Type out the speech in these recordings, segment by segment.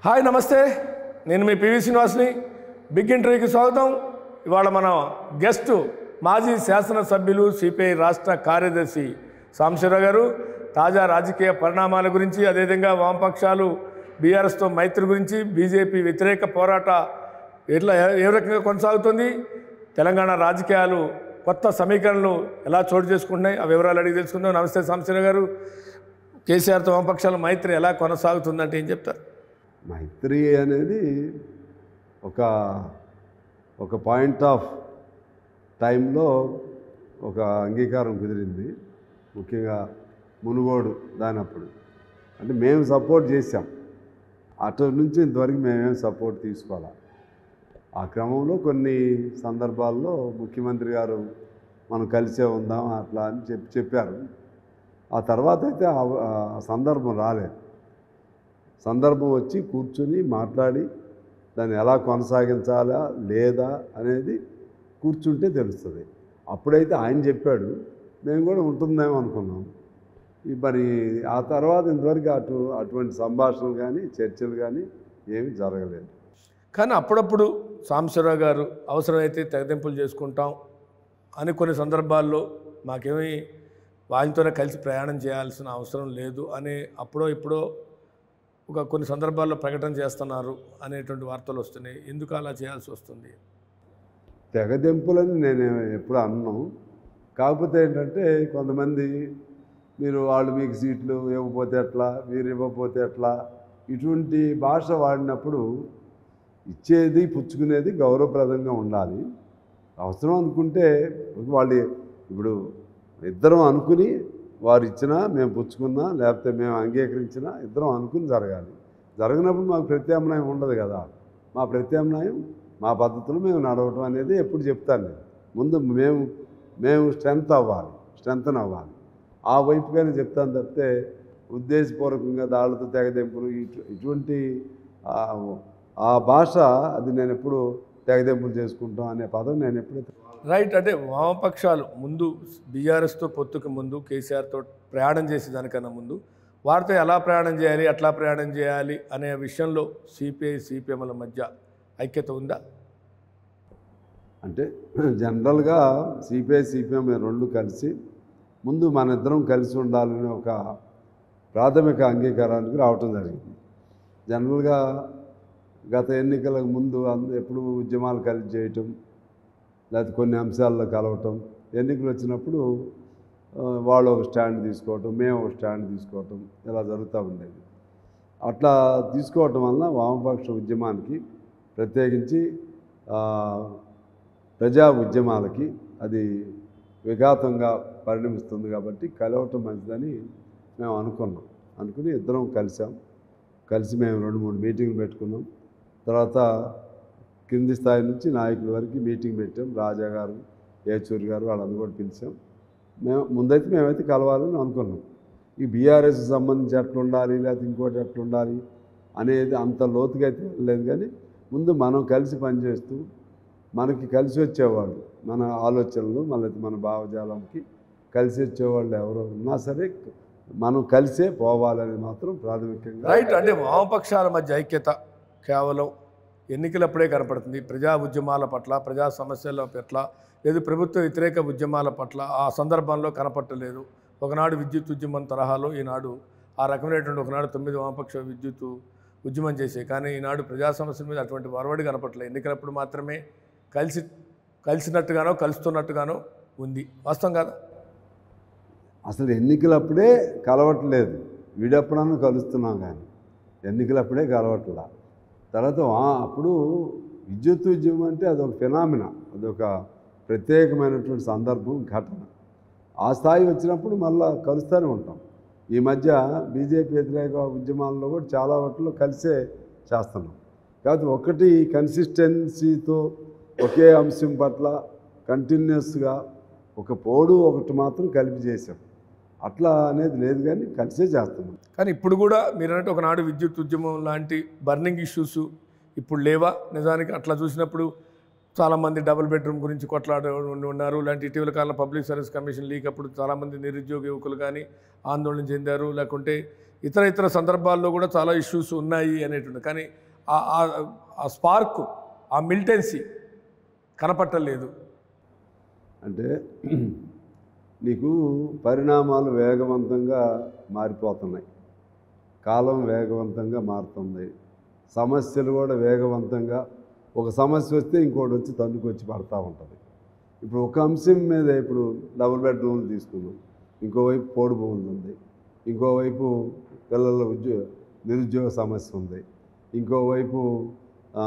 Hi నమస్తే నేను మీ PV శ్రీనివాస్ని big ఇంటర్వ్యూకి స్వాగతం ఇవాళ మన గెస్ట్ మాజీ శాసనసభ్యులు సిపిఐ రాష్ట్ర కార్యదర్శి సాంబశివరావు గారు తాజా రాజకీయ పరిణామాల గురించి అదేవిధంగా వామపక్షాలు బీఆర్ఎస్తో మైత్రి గురించి బీజేపీ వ్యతిరేక పోరాట ఎట్లా ఏ రకంగా కొనసాగుతుంది తెలంగాణ రాజకీయాలు కొత్త సమీకరణలు ఎలా చోటు చేసుకుంటున్నాయి ఆ వివరాలు అడిగి తెలుసుకుందాం నమస్తే సాంబశివరావు గారు కేసీఆర్తో వామపక్షాల మైత్రి ఎలా కొనసాగుతుందంటే ఏం చెప్తారు మైత్రి అనేది ఒక ఒక పాయింట్ ఆఫ్ టైంలో ఒక అంగీకారం కుదిరింది ముఖ్యంగా మునుగోడు దానప్పుడు అంటే మేము సపోర్ట్ చేసాం అటు నుంచి ఇంతవరకు మేమేం సపోర్ట్ తీసుకోవాలి ఆ క్రమంలో కొన్ని సందర్భాల్లో ముఖ్యమంత్రి గారు మనం కలిసే ఉందాం అట్లా అని చెప్పి చెప్పారు ఆ తర్వాత అయితే ఆ- ఆ సందర్భం రాలేదు సందర్భం వచ్చి కూర్చుని మాట్లాడి దాన్ని ఎలా కొనసాగించాలా లేదా అనేది కూర్చుంటే తెలుస్తుంది అప్పుడైతే ఆయన చెప్పాడు మేము కూడా ఉంటుందేమో అనుకున్నాం ఈ మరి ఆ తర్వాత ఇంతవరకు అటు అటువంటి సంభాషణలు కానీ చర్చలు కానీ ఏమీ జరగలేదు కానీ అప్పుడప్పుడు సాంబశివరావు గారు అవసరమైతే తెగతింపులు చేసుకుంటాం అని కొన్ని సందర్భాల్లో మాకేమీ వాళ్ళతోనే కలిసి ప్రయాణం చేయాల్సిన అవసరం లేదు అని అప్పుడో ఇప్పుడో ఒక కొన్ని సందర్భాల్లో ప్రకటన చేస్తున్నారు అనేటువంటి వార్తలు వస్తున్నాయి ఎందుకు అలా చేయాల్సి వస్తుంది తెగదెంపులని నేను ఎప్పుడు అన్నాను కాకపోతే ఏంటంటే కొంతమంది మీరు వాళ్ళు మీకు సీట్లు ఇవ్వకపోతే ఎట్లా మీరు ఇవ్వకపోతే ఎట్లా ఇటువంటి భాష వాడినప్పుడు ఇచ్చేది పుచ్చుకునేది గౌరవప్రదంగా ఉండాలి అవసరం అనుకుంటే వాళ్ళు ఇప్పుడు ఇద్దరం అనుకుని వారు ఇచ్చినా మేము పుచ్చుకున్నా లేకపోతే మేము అంగీకరించినా ఇద్దరం అనుకుని జరగాలి జరగనప్పుడు మాకు ప్రత్యామ్నాయం ఉండదు కదా మా ప్రత్యామ్నాయం మా పద్ధతులు మేము నడవటం అనేది ఎప్పుడు చెప్తాను నేను ముందు మేము మేము స్ట్రెంత్ అవ్వాలి స్ట్రెంగ్త్ అవ్వాలి ఆ వైపుగానే చెప్తాను తప్పితే ఉద్దేశపూర్వకంగా దాళ్ళతో తెగదెంపులు ఇటు ఇటువంటి ఆ- ఆ భాష అది నేను ఎప్పుడు తెగదెంపులు చేసుకుంటాం అనే పదం నేను ఎప్పుడైతే రైట్ అంటే వామపక్షాలు ముందు బీఆర్ఎస్తో పొత్తుకు ముందు కేసీఆర్తో ప్రయాణం చేసే దానికన్నా ముందు వారితో ఎలా ప్రయాణం చేయాలి ఎట్లా ప్రయాణం చేయాలి అనే విషయంలో సిపిఐ సిపిఎంల మధ్య ఐక్యత ఉందా అంటే జనరల్గా సిపిఐ సిపిఎం రెండు కలిసి ముందు మన ఇద్దరం కలిసి ఉండాలని ఒక ప్రాథమిక అంగీకారానికి రావటం జరిగింది జనరల్గా గత ఎన్నికలకు ముందు అంద ఎప్పుడు ఉద్యమాలు కలిసి చేయటం లేకపోతే కొన్ని అంశాల్లో కలవటం ఎన్నికలు వచ్చినప్పుడు ఆ, వాళ్ళు ఒక స్టాండ్ తీసుకోవటం మేము ఒక స్టాండ్ తీసుకోవటం ఇలా జరుగుతూ ఉండేది అట్లా తీసుకోవటం వలన వామపక్ష ఉద్యమానికి ప్రత్యేకించి ఆ, ప్రజా ఉద్యమాలకి అది విఘాతంగా పరిణమిస్తుంది కాబట్టి కలవటం మంచిదని మేము అనుకున్నాం అనుకుని ఇద్దరం కలిసాం కలిసి మేము రెండు మూడు మీటింగ్లు పెట్టుకున్నాం తర్వాత కింది స్థాయి నుంచి నాయకుల వరకు మీటింగ్ పెట్టాం రాజా గారు ఏచూరి గారు వాళ్ళందరూ కూడా పిలిచాం మేము ముందైతే మేమైతే కలవాలని అనుకున్నాం ఈ బీఆర్ఎస్ సంబంధించి ఎట్లా ఉండాలి లేకపోతే ఇంకోటి ఎట్లా ఉండాలి అనేది అంత లోతుగా అయితే లేదు కానీ ముందు మనం కలిసి పనిచేస్తూ మనకి కలిసి వచ్చేవాళ్ళు మన ఆలోచనలు మళ్ళీ మన భావజాలంకి కలిసి వచ్చేవాళ్ళు ఎవరో ఉన్నా సరే మనం కలిసే పోవాలని మాత్రం ప్రాథమికంగా రైట్ అంటే వామపక్షాల మధ్య ఐక్యత కేవలం ఎన్నికలప్పుడే కనపడుతుంది ప్రజా ఉద్యమాల పట్ల ప్రజా సమస్యల పట్ల లేదు ప్రభుత్వ వ్యతిరేక ఉద్యమాల పట్ల ఆ సందర్భంలో కనపట్టలేదు ఒకనాడు విద్యుత్ ఉద్యమం తరహాలో ఈనాడు ఆ రకమైనటువంటి ఒకనాడు తొమ్మిది వామపక్ష విద్యుత్ ఉద్యమం చేసే కానీ ఈనాడు ప్రజా సమస్యల మీద అటువంటి వరవడి కనపట్టలేదు ఎన్నికలప్పుడు మాత్రమే కలిసి కలిసినట్టుగానో కలుస్తున్నట్టుగానో ఉంది వాస్తవం కాదా అసలు ఎన్నికలప్పుడే కలవట్లేదు వీడెప్పుడన్నా కలుస్తున్నాం కానీ ఎన్నికలప్పుడే కలవట్లా తర్వాత వా- అప్పుడు విద్యుత్ ఉద్యమం అంటే అదొక ఫినామినా అదొక ప్రత్యేకమైనటువంటి సందర్భం ఘటన ఆ స్థాయి వచ్చినప్పుడు మళ్ళా కలుస్తూనే ఉంటాం ఈ మధ్య బీజేపీ వ్యతిరేక ఉద్యమాల్లో కూడా చాలా వాటిలో కలిసే చేస్తున్నాం కాబట్టి ఒకటి కన్సిస్టెన్సీతో ఒకే అంశం పట్ల కంటిన్యూస్గా ఒక పోడు ఒకటి మాత్రం కలిపి చేసాం అట్లా అనేది లేదు కానీ కలిసే చేస్తున్నాం కానీ ఇప్పుడు కూడా మీరు అన్నట్టు ఒకనాడు విద్యుత్ ఉద్యమం లాంటి బర్నింగ్ ఇష్యూస్ ఇప్పుడు లేవా నిజానికి అట్లా చూసినప్పుడు చాలామంది డబుల్ బెడ్రూమ్ గురించి కొట్లాడ ఉన్నారు ఇలాంటి ఇటీవల కాలంలో పబ్లిక్ సర్వీస్ కమిషన్ లీక్ అప్పుడు చాలామంది నిరుద్యోగ యువకులు కానీ ఆందోళన చెందారు లేకుంటే ఇతర ఇతర సందర్భాల్లో కూడా చాలా ఇష్యూస్ ఉన్నాయి అనేటువంటి కానీ ఆ- ఆ- ఆ స్పార్క్ ఆ మిలిటెన్సీ కనపట్టలేదు అంటే నీకు పరిణామాలు వేగవంతంగా మారిపోతున్నాయి కాలం వేగవంతంగా మారుతుంది సమస్యలు కూడా వేగవంతంగా ఒక సమస్య వస్తే ఇంకోటి వచ్చి తన్నుకు వచ్చి పడతా ఉంటుంది ఇప్పుడు ఒక అంశం మీద ఇప్పుడు డబుల్ బెడ్రూమ్లు తీసుకున్నాం ఇంకోవైపు పోడు భూములు ఉంది ఇంకోవైపు పిల్లల ఉద్యోగ నిరుద్యోగ సమస్య ఉంది ఇంకోవైపు ఆ,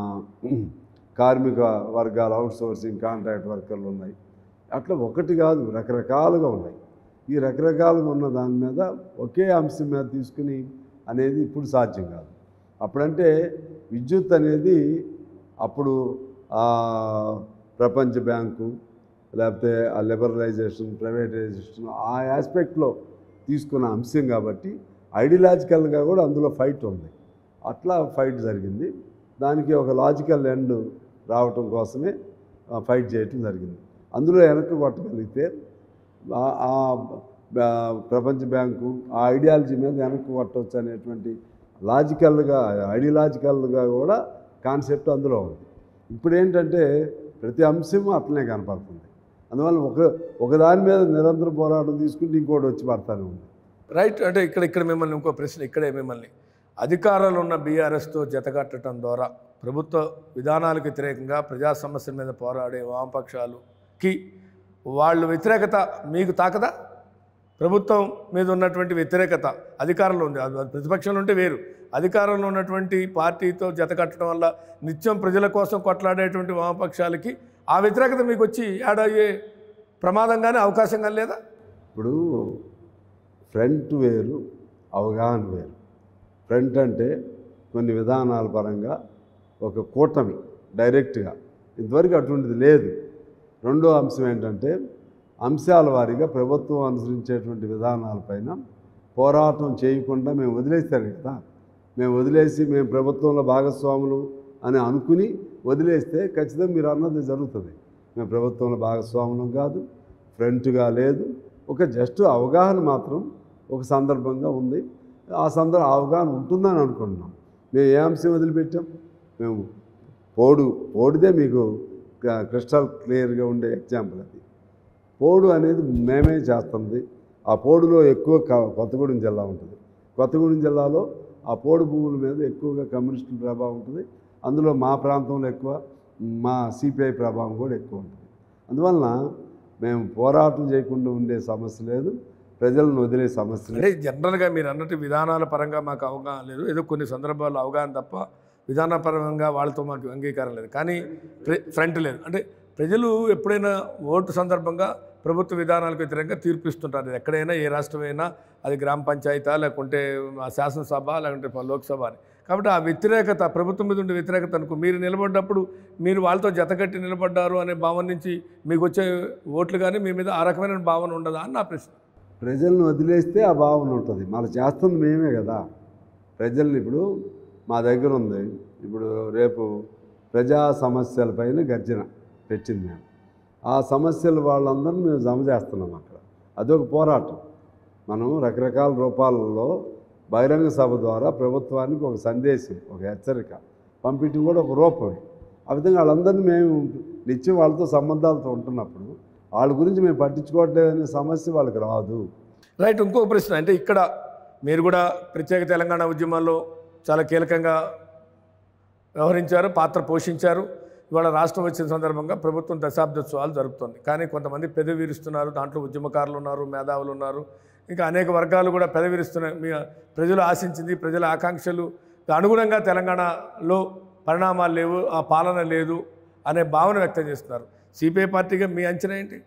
కార్మిక వర్గాల అవుట్సోర్సింగ్ కాంట్రాక్ట్ వర్కర్లు ఉన్నాయి అట్లా ఒకటి కాదు రకరకాలుగా ఉన్నాయి ఈ రకరకాలుగా ఉన్న దాని మీద ఒకే అంశం మీద తీసుకుని అనేది ఇప్పుడు సాధ్యం కాదు అప్పుడంటే విద్యుత్ అనేది అప్పుడు ఆ ప్రపంచ బ్యాంకు లేకపోతే ఆ లిబరలైజేషన్ ప్రైవేటైజేషన్ ఆ ఆస్పెక్ట్లో తీసుకున్న అంశం కాబట్టి ఐడియలాజికల్గా కూడా అందులో ఫైట్ ఉంది అట్లా ఫైట్ జరిగింది దానికి ఒక లాజికల్ ఎండ్ రావటం కోసమే ఆ, ఫైట్ చేయటం జరిగింది అందులో వెనక్కి కొట్టగలిగితే ఆ- ఆ ఆ ప్రపంచ బ్యాంకు ఆ ఐడియాలజీ మీద వెనక్కి కొట్టవచ్చు అనేటువంటి లాజికల్గా ఐడియలాజికల్గా కూడా కాన్సెప్ట్ అందులో ఉంది ఇప్పుడు ఏంటంటే ప్రతి అంశం అట్లనే కనపడుతుంది అందువల్ల ఒక ఒకదాని మీద నిరంతర పోరాటం తీసుకుంటే ఇంకోటి వచ్చి పడతానే ఉంది రైట్ అంటే ఇక్కడ ఇక్కడ మిమ్మల్ని ఇంకో ప్రశ్న ఇక్కడే మిమ్మల్ని అధికారంలో ఉన్న బీఆర్ఎస్తో జతకట్టడం ద్వారా ప్రభుత్వ విధానాలకు వ్యతిరేకంగా ప్రజా సమస్యల మీద పోరాడే వామపక్షాలుకి వాళ్ళు వ్యతిరేకత మీకు తాకదా ప్రభుత్వం మీద ఉన్నటువంటి వ్యతిరేకత అధికారంలో ఉంది అది ప్రతిపక్షంలో ఉంటే వేరు అధికారంలో ఉన్నటువంటి పార్టీతో జతకట్టడం వల్ల నిత్యం ప్రజల కోసం కొట్లాడేటువంటి వామపక్షాలకి ఆ వ్యతిరేకత మీకు వచ్చి యాడ్ అయ్యే ప్రమాదం కానీ అవకాశం కానీ లేదా ఇప్పుడు ఫ్రంట్ వేరు అవగాహన వేరు ఫ్రంట్ అంటే కొన్ని విధానాల పరంగా ఒక కూటమి డైరెక్ట్గా ఇంతవరకు అటువంటిది లేదు రెండో అంశం ఏంటంటే అంశాల వారీగా ప్రభుత్వం అనుసరించేటువంటి విధానాలపైన పోరాటం చేయకుండా మేము వదిలేస్తారు కదా మేము వదిలేసి మేము ప్రభుత్వంలో భాగస్వాములు అని అనుకుని వదిలేస్తే ఖచ్చితంగా మీరు అన్నది జరుగుతుంది మేము ప్రభుత్వంలో భాగస్వాములం కాదు ఫ్రంట్గా లేదు ఒక జస్ట్ అవగాహన మాత్రం ఒక సందర్భంగా ఉంది ఆ సందర్భ అవగాహన ఉంటుందని అనుకుంటున్నాం మేము ఏ అంశం వదిలిపెట్టాం మేము పోడు పోడిదే మీకు క- క్రిస్టల్ క్లియర్గా ఉండే ఎగ్జాంపుల్ అది పోడు అనేది మేమే చేస్తుంది ఆ పోడులో ఎక్కువ క- కొత్తగూడెం జిల్లా ఉంటుంది కొత్తగూడెం జిల్లాలో ఆ పోడు భూముల మీద ఎక్కువగా కమ్యూనిస్టుల ప్రభావం ఉంటుంది అందులో మా ప్రాంతంలో ఎక్కువ మా సిపిఐ ప్రభావం కూడా ఎక్కువ ఉంటుంది అందువలన మేము పోరాటం చేయకుండా ఉండే సమస్య లేదు ప్రజలను వదిలే సమస్య లేదు అంటే జనరల్గా మీరు అన్నట్టు విధానాల పరంగా మాకు అవగాహన లేదు ఏదో కొన్ని సందర్భాల్లో అవగాహన తప్ప విధానపరంగా వాళ్ళతో మాకు అంగీకారం లేదు కానీ ప్ర- ఫ్రంట్ లేదు అంటే ప్రజలు ఎప్పుడైనా ఓటు సందర్భంగా ప్రభుత్వ విధానాలకు వ్యతిరేకంగా తీర్పు ఇస్తుంటారు అది ఎక్కడైనా ఏ రాష్ట్రమైనా అది గ్రామ పంచాయతీ లేకుంటే ఆ శాసనసభ లేకుంటే లోక్సభ అని కాబట్టి ఆ వ్యతిరేకత ప్రభుత్వం మీద ఉండే వ్యతిరేకత అనుకో మీరు నిలబడ్డప్పుడు మీరు వాళ్ళతో జతకట్టి నిలబడ్డారు అనే భావన నుంచి మీకు వచ్చే ఓట్లు కానీ మీ మీద ఆ రకమైన భావన ఉండదా అని నా ప్రశ్న ప్రజలను వదిలేస్తే ఆ భావన ఉంటుంది మళ్ళీ చేస్తుంది మేమే కదా ప్రజల్ని ఇప్పుడు మా దగ్గర ఉంది ఇప్పుడు రేపు ప్రజా సమస్యలపైన గర్జన పెట్టింది మేము ఆ సమస్యలు వాళ్ళందరినీ మేము జమ చేస్తున్నాం అక్కడ అదొక పోరాటం మనం రకరకాల రూపాలలో బహిరంగ సభ ద్వారా ప్రభుత్వానికి ఒక సందేశం ఒక హెచ్చరిక పంపించడం కూడా ఒక రూపమే ఆ విధంగా వాళ్ళందరినీ మేము నిత్యం వాళ్ళతో సంబంధాలతో ఉంటున్నప్పుడు వాళ్ళ గురించి మేము పట్టించుకోవట్లేదనే సమస్య వాళ్ళకి రాదు రైట్ ఇంకొక ప్రశ్న అంటే ఇక్కడ మీరు కూడా ప్రత్యేక తెలంగాణ ఉద్యమాల్లో చాలా కీలకంగా వ్యవహరించారు పాత్ర పోషించారు ఇవాళ రాష్ట్రం వచ్చిన సందర్భంగా ప్రభుత్వం దశాబ్దోత్సవాలు జరుపుతుంది కానీ కొంతమంది పెదవిరుస్తున్నారు దాంట్లో ఉద్యమకారులు ఉన్నారు మేధావులు ఉన్నారు ఇంకా అనేక వర్గాలు కూడా పెదవిరుస్తున్నాయి మీ ప్రజలు ఆశించింది ప్రజల ఆకాంక్షలు అనుగుణంగా తెలంగాణలో పరిణామాలు లేవు ఆ పాలన లేదు అనే భావన వ్యక్తం చేస్తున్నారు సిపిఐ పార్టీగా మీ అంచనా ఏంటి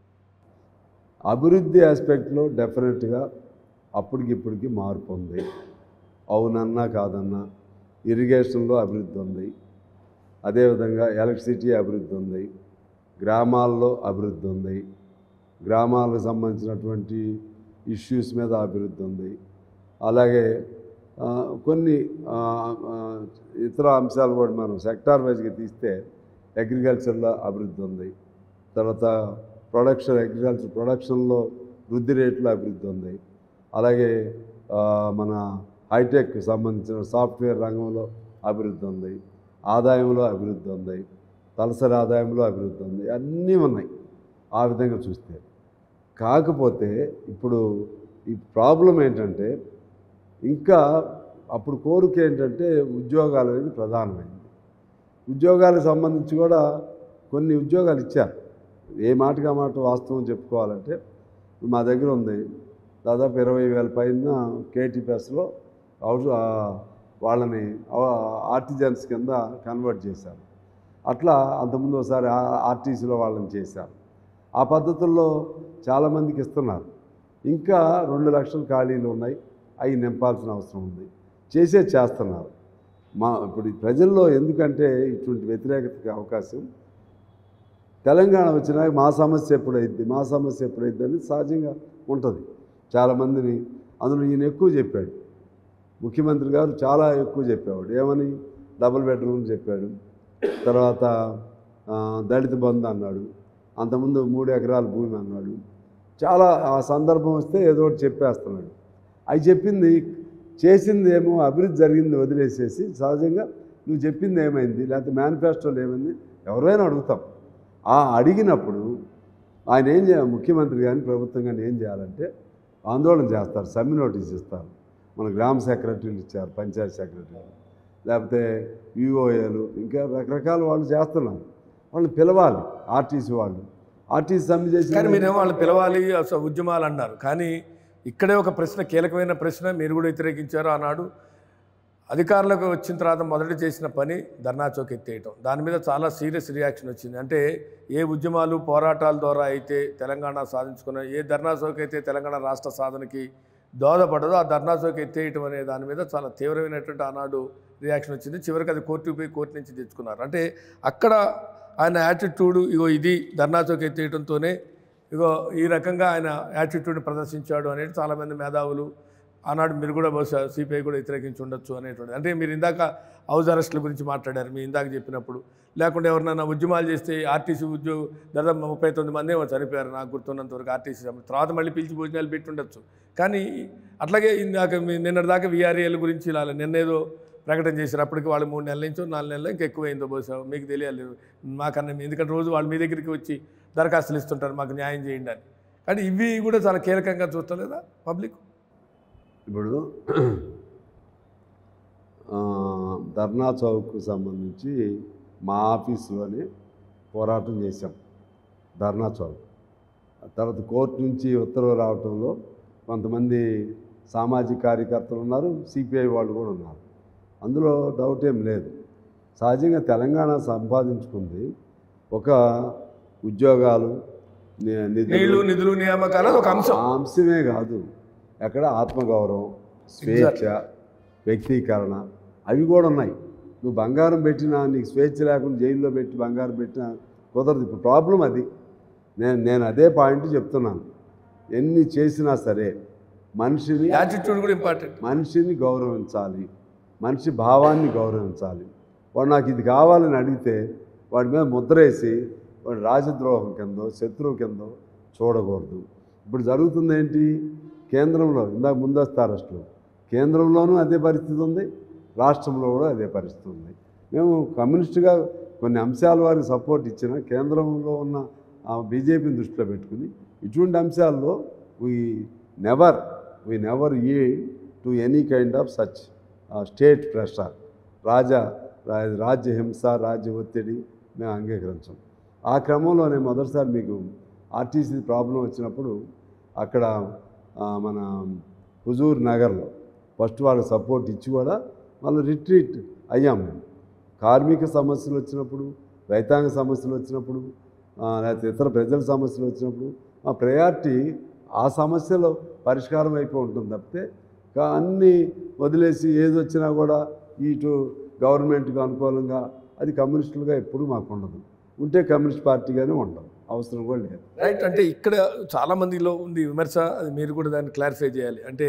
అభివృద్ధి ఆస్పెక్ట్లో డెఫినెట్గా అప్పటికి ఇప్పటికి మార్పు ఉంది అవునన్నా కాదన్నా ఇరిగేషన్లో అభివృద్ధి ఉంది అదేవిధంగా ఎలక్ట్రిసిటీ అభివృద్ధి ఉంది గ్రామాల్లో అభివృద్ధి ఉంది గ్రామాలకు సంబంధించినటువంటి ఇష్యూస్ మీద అభివృద్ధి ఉంది అలాగే ఆ, కొన్ని ఆ, ఆ, ఇతర అంశాలు కూడా మనం సెక్టార్ వైజ్గా తీస్తే అగ్రికల్చర్లో అభివృద్ధి ఉంది తర్వాత ప్రొడక్షన్ అగ్రికల్చర్ ప్రొడక్షన్లో వృద్ధి రేట్లో అభివృద్ధి ఉంది అలాగే ఆ, మన హైటెక్ సంబంధించిన సాఫ్ట్వేర్ రంగంలో అభివృద్ధి ఉంది ఆదాయంలో అభివృద్ధి ఉంది తలసరి ఆదాయంలో అభివృద్ధి ఉంది అన్నీ ఉన్నాయి ఆ విధంగా చూస్తే కాకపోతే ఇప్పుడు ఈ ప్రాబ్లం ఏంటంటే ఇంకా అప్పుడు కోరిక ఏంటంటే ఉద్యోగాలు అనేది ప్రధానమైంది ఉద్యోగాలకు సంబంధించి కూడా కొన్ని ఉద్యోగాలు ఇచ్చారు ఏ మాటగా మాట వాస్తవం చెప్పుకోవాలంటే మా దగ్గర ఉంది దాదాపు ఇరవై వేల పైన కేటీపీఎస్లో అవుట్ ఆ, వాళ్ళని ఆర్టిజన్స్ కింద కన్వర్ట్ చేశారు అట్లా అంతకుముందు ఒకసారి ఆర్టీసీలో వాళ్ళని చేశారు ఆ పద్ధతుల్లో చాలామందికి ఇస్తున్నారు ఇంకా రెండు లక్షల ఖాళీలు ఉన్నాయి అవి నింపాల్సిన అవసరం ఉంది చేసే చేస్తున్నారు మా ఇప్పుడు ఈ ప్రజల్లో ఎందుకంటే ఇటువంటి వ్యతిరేకతకి అవకాశం తెలంగాణ వచ్చినాక మా సమస్య ఎప్పుడైద్ది మా సమస్య ఎప్పుడైద్ది అని సహజంగా ఉంటుంది చాలామందిని అందులో ఈయన ఎక్కువ చెప్పాడు ముఖ్యమంత్రి గారు చాలా ఎక్కువ చెప్పేవాడు ఏమని డబుల్ బెడ్రూమ్ చెప్పాడు తర్వాత ఆ, దళిత బంధు అన్నాడు అంతకుముందు మూడు ఎకరాల భూమి అన్నాడు చాలా ఆ సందర్భం వస్తే ఏదో ఒకటి చెప్పేస్తున్నాడు అవి చెప్పింది చేసింది ఏమో అభివృద్ధి జరిగింది వదిలేసేసి సహజంగా నువ్వు చెప్పింది ఏమైంది లేకపోతే మేనిఫెస్టోలో ఏమైంది ఎవరైనా అడుగుతాం ఆ అడిగినప్పుడు ఆయన ఏం చేయాలి ముఖ్యమంత్రి కానీ ప్రభుత్వం కానీ ఏం చేయాలంటే ఆందోళన చేస్తారు సమ్మె నోటీస్ ఇస్తారు మన గ్రామ సెక్రటరీలు ఇచ్చారు పంచాయతీ సెక్రటరీలు లేకపోతే విఓఏలు ఇంకా రకరకాల వాళ్ళు చేస్తున్నారు వాళ్ళని పిలవాలి ఆర్టీసీ వాళ్ళు ఆర్టీసీ సమ్మె చేసి కానీ మీరేమో వాళ్ళు పిలవాలి అసలు ఉద్యమాలు అన్నారు కానీ ఇక్కడే ఒక ప్రశ్న కీలకమైన ప్రశ్న మీరు కూడా వ్యతిరేకించారు ఆనాడు అధికారులకు వచ్చిన తర్వాత మొదట చేసిన పని ధర్నా చౌక్ ఎత్తేయటం దాని మీద చాలా సీరియస్ రియాక్షన్ వచ్చింది అంటే ఏ ఉద్యమాలు పోరాటాల ద్వారా అయితే తెలంగాణ సాధించుకున్న ఏ ధర్నా చౌక్ అయితే తెలంగాణ రాష్ట్ర సాధనకి దోహదపడదో ఆ ధర్నా చౌక్ ఎత్తేయటం అనే దాని మీద చాలా తీవ్రమైనటువంటి ఆనాడు రియాక్షన్ వచ్చింది చివరికి అది కోర్టుకు పోయి కోర్టు నుంచి తెచ్చుకున్నారు అంటే అక్కడ ఆయన యాటిట్యూడ్ ఇగో ఇది ధర్నా చౌక్ ఎత్తేయడంతోనే ఇగో ఈ రకంగా ఆయన యాటిట్యూడ్ని ప్రదర్శించాడు అనేది చాలామంది మేధావులు ఆనాడు మీరు కూడా బహుశా సిపిఐ కూడా వ్యతిరేకించి ఉండొచ్చు అనేటువంటి అంటే మీరు ఇందాక హౌస్ అరెస్టుల గురించి మాట్లాడారు మీ ఇందాక చెప్పినప్పుడు లేకుంటే ఎవరినైనా ఉద్యమాలు చేస్తే ఆర్టీసీ ఉద్యోగ దాదాపు ముప్పై తొమ్మిది మంది ఏమో చనిపోయారు నాకు గుర్తున్నంత వరకు ఆర్టీసీ సమ్మె. తర్వాత మళ్ళీ పిలిచి భోజనాలు పెట్టి ఉండొచ్చు కానీ అట్లాగే ఇందాక మీ నిన్నటిదాకా విఆర్ఏల గురించి ఇలా నిన్నేదో ప్రకటన చేశారు అప్పటికి వాళ్ళు మూడు నెలల నుంచో నాలుగు నెలలు ఇంకా ఎక్కువైందో బహుశా మీకు తెలియాలి మాకన్నా మీ- ఎందుకంటే రోజు వాళ్ళు మీ దగ్గరికి వచ్చి దరఖాస్తులు ఇస్తుంటారు మాకు న్యాయం చేయండి అని కానీ ఇవి కూడా చాలా కీలకంగా చూస్తలేదా పబ్లిక్ ఇప్పుడు ఆ, ధర్నా చౌక్కు సంబంధించి మా ఆఫీసులోనే పోరాటం చేశాం ధర్నా చౌక్ తర్వాత కోర్టు నుంచి ఉత్తర్వు రావటంలో కొంతమంది సామాజిక కార్యకర్తలు ఉన్నారు సిపిఐ వాళ్ళు కూడా ఉన్నారు అందులో డౌట్ ఏం లేదు సహజంగా తెలంగాణ సంపాదించుకుంది ఒక ఉద్యోగాలు ని- నీళ్లు నిధులు నిధులు నియామకాలు అది ఒక అంశం ఆ అంశమే కాదు ఎక్కడ ఆత్మగౌరవం స్వేచ్ఛ వ్యక్తీకరణ అవి కూడా ఉన్నాయి నువ్వు బంగారం పెట్టినా నీకు స్వేచ్ఛ లేకుండా జైల్లో పెట్టి బంగారం పెట్టినా కుదరదు ఇప్పుడు ప్రాబ్లం అది నేను నేను అదే పాయింట్ చెప్తున్నాను ఎన్ని చేసినా సరే మనిషిని యాటిట్యూడ్ కూడా ఇంపార్టెంట్ మనిషిని గౌరవించాలి మనిషి భావాన్ని గౌరవించాలి వాడు నాకు ఇది కావాలని అడిగితే వాడి మీద ముద్ర వేసి వాడు రాజద్రోహం కిందో శత్రువు కిందో చూడకూడదు ఇప్పుడు జరుగుతుంది ఏంటి కేంద్రంలో ఇందాక ముందస్తు అరెస్టులు కేంద్రంలోనూ అదే పరిస్థితి ఉంది రాష్ట్రంలో కూడా అదే పరిస్థితి ఉంది మేము కమ్యూనిస్టుగా కొన్ని అంశాల వారికి సపోర్ట్ ఇచ్చిన కేంద్రంలో ఉన్న ఆ బీజేపీని దృష్టిలో పెట్టుకుని ఇటువంటి అంశాల్లో వీ నెవర్ వీ నెవర్ ఈ to any kind of such state pressure రాజా రా- రాజ్య హింస రాజ్య ఒత్తిడి మేము అంగీకరించాం ఆ క్రమంలోనే మొదటిసారి మీకు ఆర్టీసీ ప్రాబ్లం వచ్చినప్పుడు అక్కడ ఆ, మన హుజూర్ నగర్లో ఫస్ట్ వాళ్ళకి సపోర్ట్ ఇచ్చి కూడా మళ్ళీ రిట్రీట్ అయ్యాం మేము కార్మిక సమస్యలు వచ్చినప్పుడు రైతాంగ సమస్యలు వచ్చినప్పుడు ఆ, లేకపోతే ఇతర ప్రజల సమస్యలు వచ్చినప్పుడు మా ప్రయారిటీ ఆ సమస్యలో పరిష్కారం అయిపోయి ఉంటుంది తప్పితే కా- అన్నీ వదిలేసి ఏది వచ్చినా కూడా ఇటు గవర్నమెంట్కి అనుకూలంగా అది కమ్యూనిస్టులుగా ఎప్పుడూ మాకు ఉండదు ఉంటే కమ్యూనిస్ట్ పార్టీగానే ఉండదు అవసరం కూడా లేదు రైట్ అంటే ఇక్కడ చాలా మందిలో ఉంది విమర్శ అది మీరు కూడా దాన్ని క్లారిఫై చేయాలి అంటే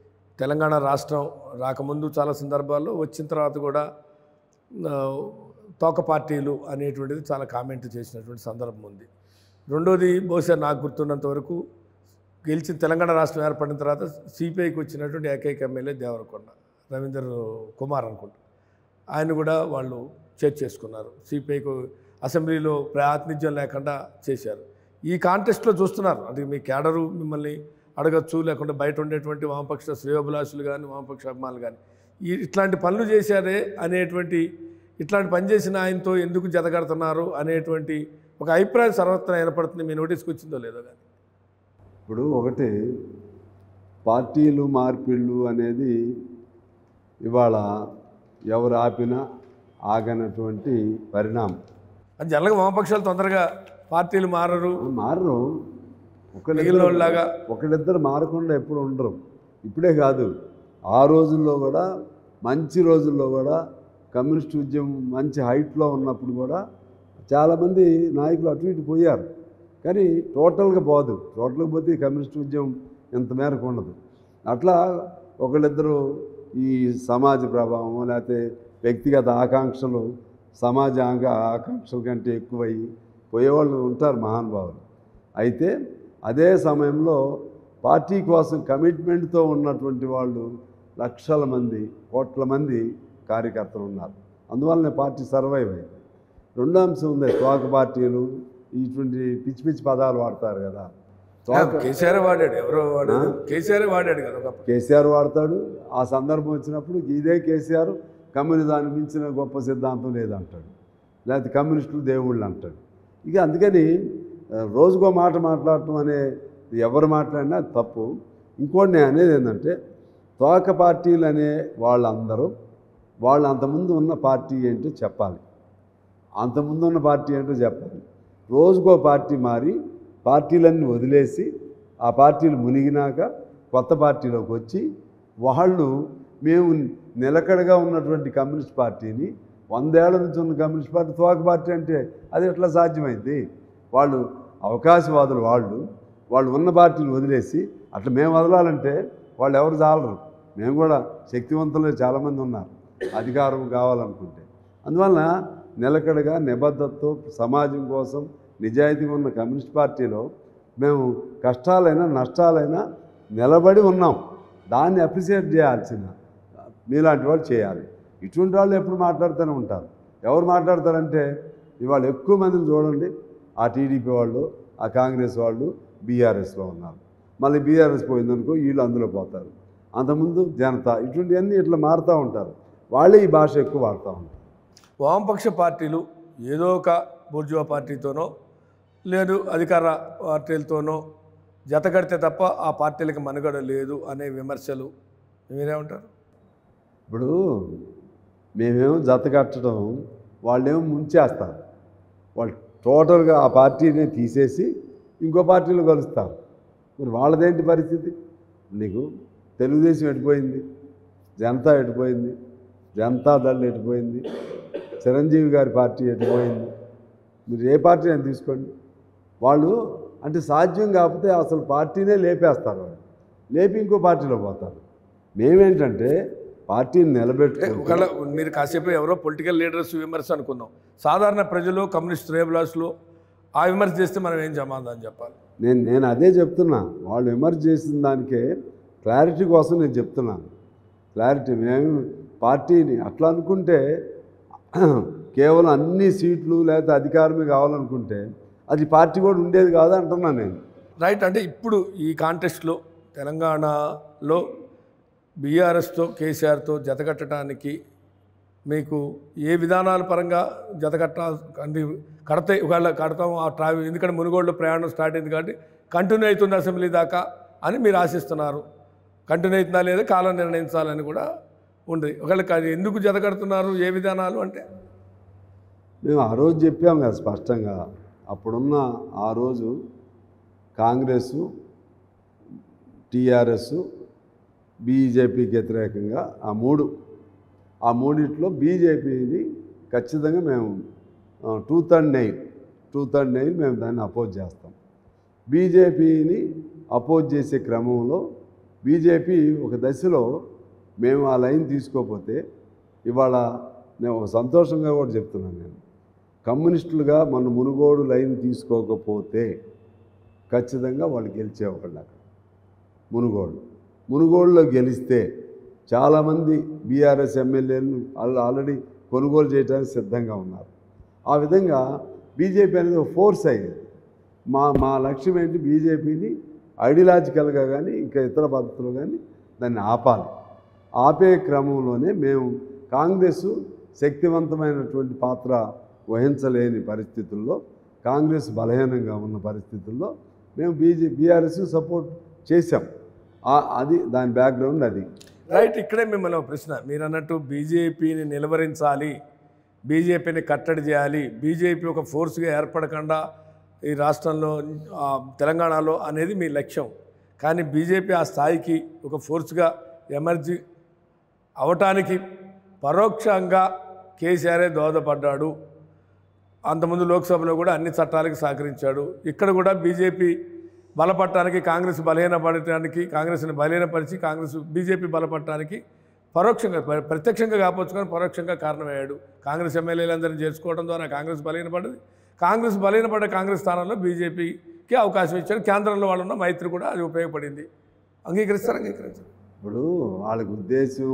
తెలంగాణ రాష్ట్రం రాకముందు చాలా సందర్భాల్లో వచ్చిన తర్వాత కూడా ఆ, తోక పార్టీలు అనేటువంటిది చాలా కామెంట్ చేసినటువంటి సందర్భం ఉంది రెండోది బహుశా నాకు గుర్తున్నంత వరకు గెలిచిన తెలంగాణ రాష్ట్రం ఏర్పడిన తర్వాత సిపిఐకి వచ్చినటువంటి ఏకైక ఎమ్మెల్యే దేవరకొండ రవీందర్ కుమార్ అనుకుంటా ఆయన కూడా వాళ్ళు చేర్చేసుకున్నారు చేసుకున్నారు సిపిఐకు అసెంబ్లీలో ప్రాతినిధ్యం లేకుండా చేశారు ఈ కాంటెస్ట్లో చూస్తున్నారు అంటే మీ కేడరు మిమ్మల్ని అడగచ్చు లేకుంటే బయట ఉండేటువంటి వామపక్ష శ్రేయోభిలాషులు కానీ వామపక్ష అభిమానులు కానీ ఈ ఇట్లాంటి పనులు చేశారే అనేటువంటి ఇట్లాంటి పని చేసిన ఆయనతో ఎందుకు జతగడుతున్నారు అనేటువంటి ఒక అభిప్రాయం సర్వత్రా ఏర్పడుతుంది మీ నోటీస్కి వచ్చిందో లేదో కానీ ఇప్పుడు ఒకటి పార్టీలు మార్పిళ్ళు అనేది ఇవాళ ఎవరు ఆపినా ఆగనటువంటి పరిణామం అది జనరల్గా వామపక్షాలు తొందరగా పార్టీలు మారరు మారరు మిగిలిన ఒకళ్ళిద్దరు వాళ్ళలాగా ఒకళ్ళిద్దరు మారకుండా ఎప్పుడు ఉండరు ఇప్పుడే కాదు ఆ రోజుల్లో కూడా మంచి రోజుల్లో కూడా కమ్యూనిస్ట్ ఉద్యమం మంచి హైట్లో ఉన్నప్పుడు కూడా చాలామంది నాయకులు అటు ఇటు పోయారు కానీ టోటల్గా పోదు టోటల్గా పోతే ఈ కమ్యూనిస్ట్ ఉద్యమం ఇంత మేరకు ఉండదు అట్లా ఒకళ్ళిద్దరు ఈ సమాజ ప్రభావం లేకపోతే వ్యక్తిగత ఆకాంక్షలు సమాజ ఆంగ- ఆకాంక్షల కంటే ఎక్కువయ్యి పోయేవాళ్ళు ఉంటారు మహానుభావులు అయితే అదే సమయంలో పార్టీ కోసం కమిట్మెంట్తో ఉన్నటువంటి వాళ్ళు లక్షల మంది కోట్ల మంది కార్యకర్తలు ఉన్నారు అందువల్లనే పార్టీ సర్వైవ్ అయింది రెండో అంశం ఉంది తోక పార్టీలు ఇటువంటి పిచ్చి పిచ్చి పదాలు వాడతారు కదా తోక కేసీఆర్ వాడాడు ఎవరో వాడాడు కేసీఆర్ వాడాడు కదా ఒకప్పుడు కేసీఆర్ వాడతాడు ఆ సందర్భం వచ్చినప్పుడు ఇదే కేసీఆర్ కమ్యూనిజాన్ని మించిన గొప్ప సిద్ధాంతం లేదంటాడు లేకపోతే కమ్యూనిస్టులు దేవుళ్ళు అంటాడు ఇక అందుకని ఆ, రోజుకో మాట మాట్లాడటం అనే ఎవరు మాట్లాడినా అది తప్పు ఇంకోటి నేను అనేది ఏంటంటే తోక పార్టీలు అనే వాళ్ళందరూ వాళ్ళు అంతకుముందు ఉన్న పార్టీ ఏంటో చెప్పాలి అంతకుముందు ఉన్న పార్టీ ఏంటో చెప్పాలి రోజుకో పార్టీ మారి పార్టీలన్నీ వదిలేసి ఆ పార్టీలు మునిగినాక కొత్త పార్టీలోకి వచ్చి వాళ్ళు మేము నిలకడగా ఉన్నటువంటి కమ్యూనిస్ట్ పార్టీని వందేళ్ల నుంచి ఉన్న కమ్యూనిస్ట్ పార్టీ తోక పార్టీ అంటే అది ఎట్లా సాధ్యమైంది వాళ్ళు అవకాశవాదులు వాళ్ళు వాళ్ళు ఉన్న పార్టీని వదిలేసి అట్లా మేము వదలాలంటే వాళ్ళు ఎవరు చాలరు మేము కూడా శక్తివంతులు చాలామంది ఉన్నారు అధికారం కావాలనుకుంటే అందువలన నిలకడగా నిబద్ధతతో సమాజం కోసం నిజాయితీగా ఉన్న కమ్యూనిస్ట్ పార్టీలో మేము కష్టాలైనా నష్టాలైనా నిలబడి ఉన్నాం దాన్ని అప్రిషియేట్ చేయాల్సిన మీలాంటి వాళ్ళు చేయాలి ఇటువంటి వాళ్ళు ఎప్పుడు మాట్లాడుతూనే ఉంటారు ఎవరు మాట్లాడతారంటే ఇవాళ ఎక్కువ మందిని చూడండి ఆ టీడీపీ వాళ్ళు ఆ కాంగ్రెస్ వాళ్ళు బీఆర్ఎస్లో ఉన్నారు మళ్ళీ బీఆర్ఎస్ పోయిందనుకో వీళ్ళు అందులో పోతారు అంతకుముందు జనతా ఇటువంటివన్నీ ఇట్లా మారుతూ ఉంటారు వాళ్ళే ఈ భాష ఎక్కువ వాడుతూ ఉంటారు వామపక్ష పార్టీలు ఏదో ఒక బూర్జువా పార్టీతోనో లేదు అధికార పార్టీలతోనో జతకడితే తప్ప ఆ పార్టీలకు మనుగడ లేదు అనే విమర్శలు మీరేమంటారు ఇప్పుడు మేమేమో జత కట్టడం వాళ్ళేమో ముంచేస్తారు వాళ్ళు టోటల్గా ఆ పార్టీని తీసేసి ఇంకో పార్టీలో కలుస్తారు మరి వాళ్ళదేంటి పరిస్థితి నీకు తెలుగుదేశం ఎటుపోయింది జనతా ఎటుపోయింది జనతా దళ్ ఎటుపోయింది చిరంజీవి గారి పార్టీ ఎటుపోయింది మీరు ఏ పార్టీ అని తీసుకోండి వాళ్ళు అంటే సాధ్యం కాకపోతే అసలు పార్టీనే లేపేస్తారు వాళ్ళు లేపి ఇంకో పార్టీలో పోతారు మేమేంటంటే పార్టీని నిలబెట్టుకుంటే ఒకవేళ మీరు కాసేపు ఎవరో పొలిటికల్ లీడర్స్ విమర్శ అనుకుందాం సాధారణ ప్రజలు కమ్యూనిస్ట్ రేబులాస్లు ఆ విమర్శ చేస్తే మనం ఏం సమాధానం చెప్పాలి నేను నేను అదే చెప్తున్నా వాళ్ళు విమర్శ చేసిన దానికే క్లారిటీ కోసం నేను చెప్తున్నాను క్లారిటీ మేము పార్టీని అట్లా అనుకుంటే కేవలం అన్ని సీట్లు లేకపోతే అధికారమే కావాలనుకుంటే అది పార్టీ కూడా ఉండేది కాదు అంటున్నాను నేను రైట్ అంటే ఇప్పుడు ఈ కాంటెస్ట్లో తెలంగాణలో బీఆర్ఎస్తో కేసీఆర్తో జతకట్టడానికి మీకు ఏ విధానాల పరంగా జతకట్ట అంటే కడతాయి ఒకవేళ కడతాం ఆ ట్రావెల్ ఎందుకంటే మునుగోడులో ప్రయాణం స్టార్ట్ అయింది కాబట్టి కంటిన్యూ అవుతుంది అసెంబ్లీ దాకా అని మీరు ఆశిస్తున్నారు కంటిన్యూ అవుతుందా లేదా కాలం నిర్ణయించాలని కూడా ఉంది ఒకవేళ కా- ఎందుకు జతకడుతున్నారు ఏ విధానాలు అంటే మేము ఆ రోజు చెప్పాం కదా స్పష్టంగా అప్పుడున్న ఆ రోజు కాంగ్రెస్ టీఆర్ఎస్ బీజేపీకి వ్యతిరేకంగా ఆ మూడు ఆ మూడిట్లో బీజేపీని ఖచ్చితంగా మేము two third nine two third nine మేము దాన్ని అపోజ్ చేస్తాం బీజేపీని అపోజ్ చేసే క్రమంలో బీజేపీ ఒక దశలో మేము ఆ లైన్ తీసుకోకపోతే ఇవాళ నేను ఒక సంతోషంగా కూడా చెప్తున్నాను నేను కమ్యూనిస్టులుగా మన మునుగోడు లైన్ తీసుకోకపోతే ఖచ్చితంగా వాళ్ళు గెలిచేవాళ్ళు అక్కడ మునుగోడు మునుగోడులో గెలిస్తే చాలామంది బీఆర్ఎస్ ఎమ్మెల్యేలు వాళ్ళు ఆల్రెడీ కొనుగోలు చేయడానికి సిద్ధంగా ఉన్నారు ఆ విధంగా బీజేపీ అనేది ఒక ఫోర్స్ అయ్యేది మా మా లక్ష్యం ఏంటి బీజేపీని ఐడియాలజికల్గా కానీ ఇంకా ఇతర పద్ధతులు కానీ దాన్ని ఆపాలి ఆపే క్రమంలోనే మేము కాంగ్రెస్ శక్తివంతమైనటువంటి పాత్ర వహించలేని పరిస్థితుల్లో కాంగ్రెస్ బలహీనంగా ఉన్న పరిస్థితుల్లో మేము బీజే బీఆర్ఎస్ సపోర్ట్ చేశాం ఆ- అది దాని బ్యాక్గ్రౌండ్ అది రైట్ ఇక్కడే మిమ్మల్ని ఒక ప్రశ్న మీరు అన్నట్టు బీజేపీని నిలవరించాలి బీజేపీని కట్టడి చేయాలి బీజేపీ ఒక ఫోర్స్గా ఏర్పడకుండా ఈ రాష్ట్రంలో ఆ, తెలంగాణలో అనేది మీ లక్ష్యం కానీ బీజేపీ ఆ స్థాయికి ఒక ఫోర్స్గా ఎమర్జీ అవటానికి పరోక్షంగా కేసీఆరే దోహదపడ్డాడు అంతకుముందు లోక్సభలో కూడా అన్ని చట్టాలకు సహకరించాడు ఇక్కడ కూడా బీజేపీ బలపడటానికి కాంగ్రెస్ బలహీనపడటానికి కాంగ్రెస్ని బలహీనపరిచి కాంగ్రెస్ బీజేపీ బలపడటానికి పరోక్షంగా ప్ర- ప్రత్యక్షంగా కాకపోవచ్చు కానీ పరోక్షంగా కారణమయ్యాడు కాంగ్రెస్ ఎమ్మెల్యేలందరినీ చేర్చుకోవడం ద్వారా కాంగ్రెస్ బలహీనపడ్డది కాంగ్రెస్ బలహీనపడ్డ కాంగ్రెస్ స్థానంలో బీజేపీకి అవకాశం ఇచ్చారు కేంద్రంలో వాళ్ళు ఉన్న మైత్రి కూడా అది ఉపయోగపడింది అంగీకరిస్తారు అంగీకరించారు ఇప్పుడు వాళ్ళకి ఉద్దేశం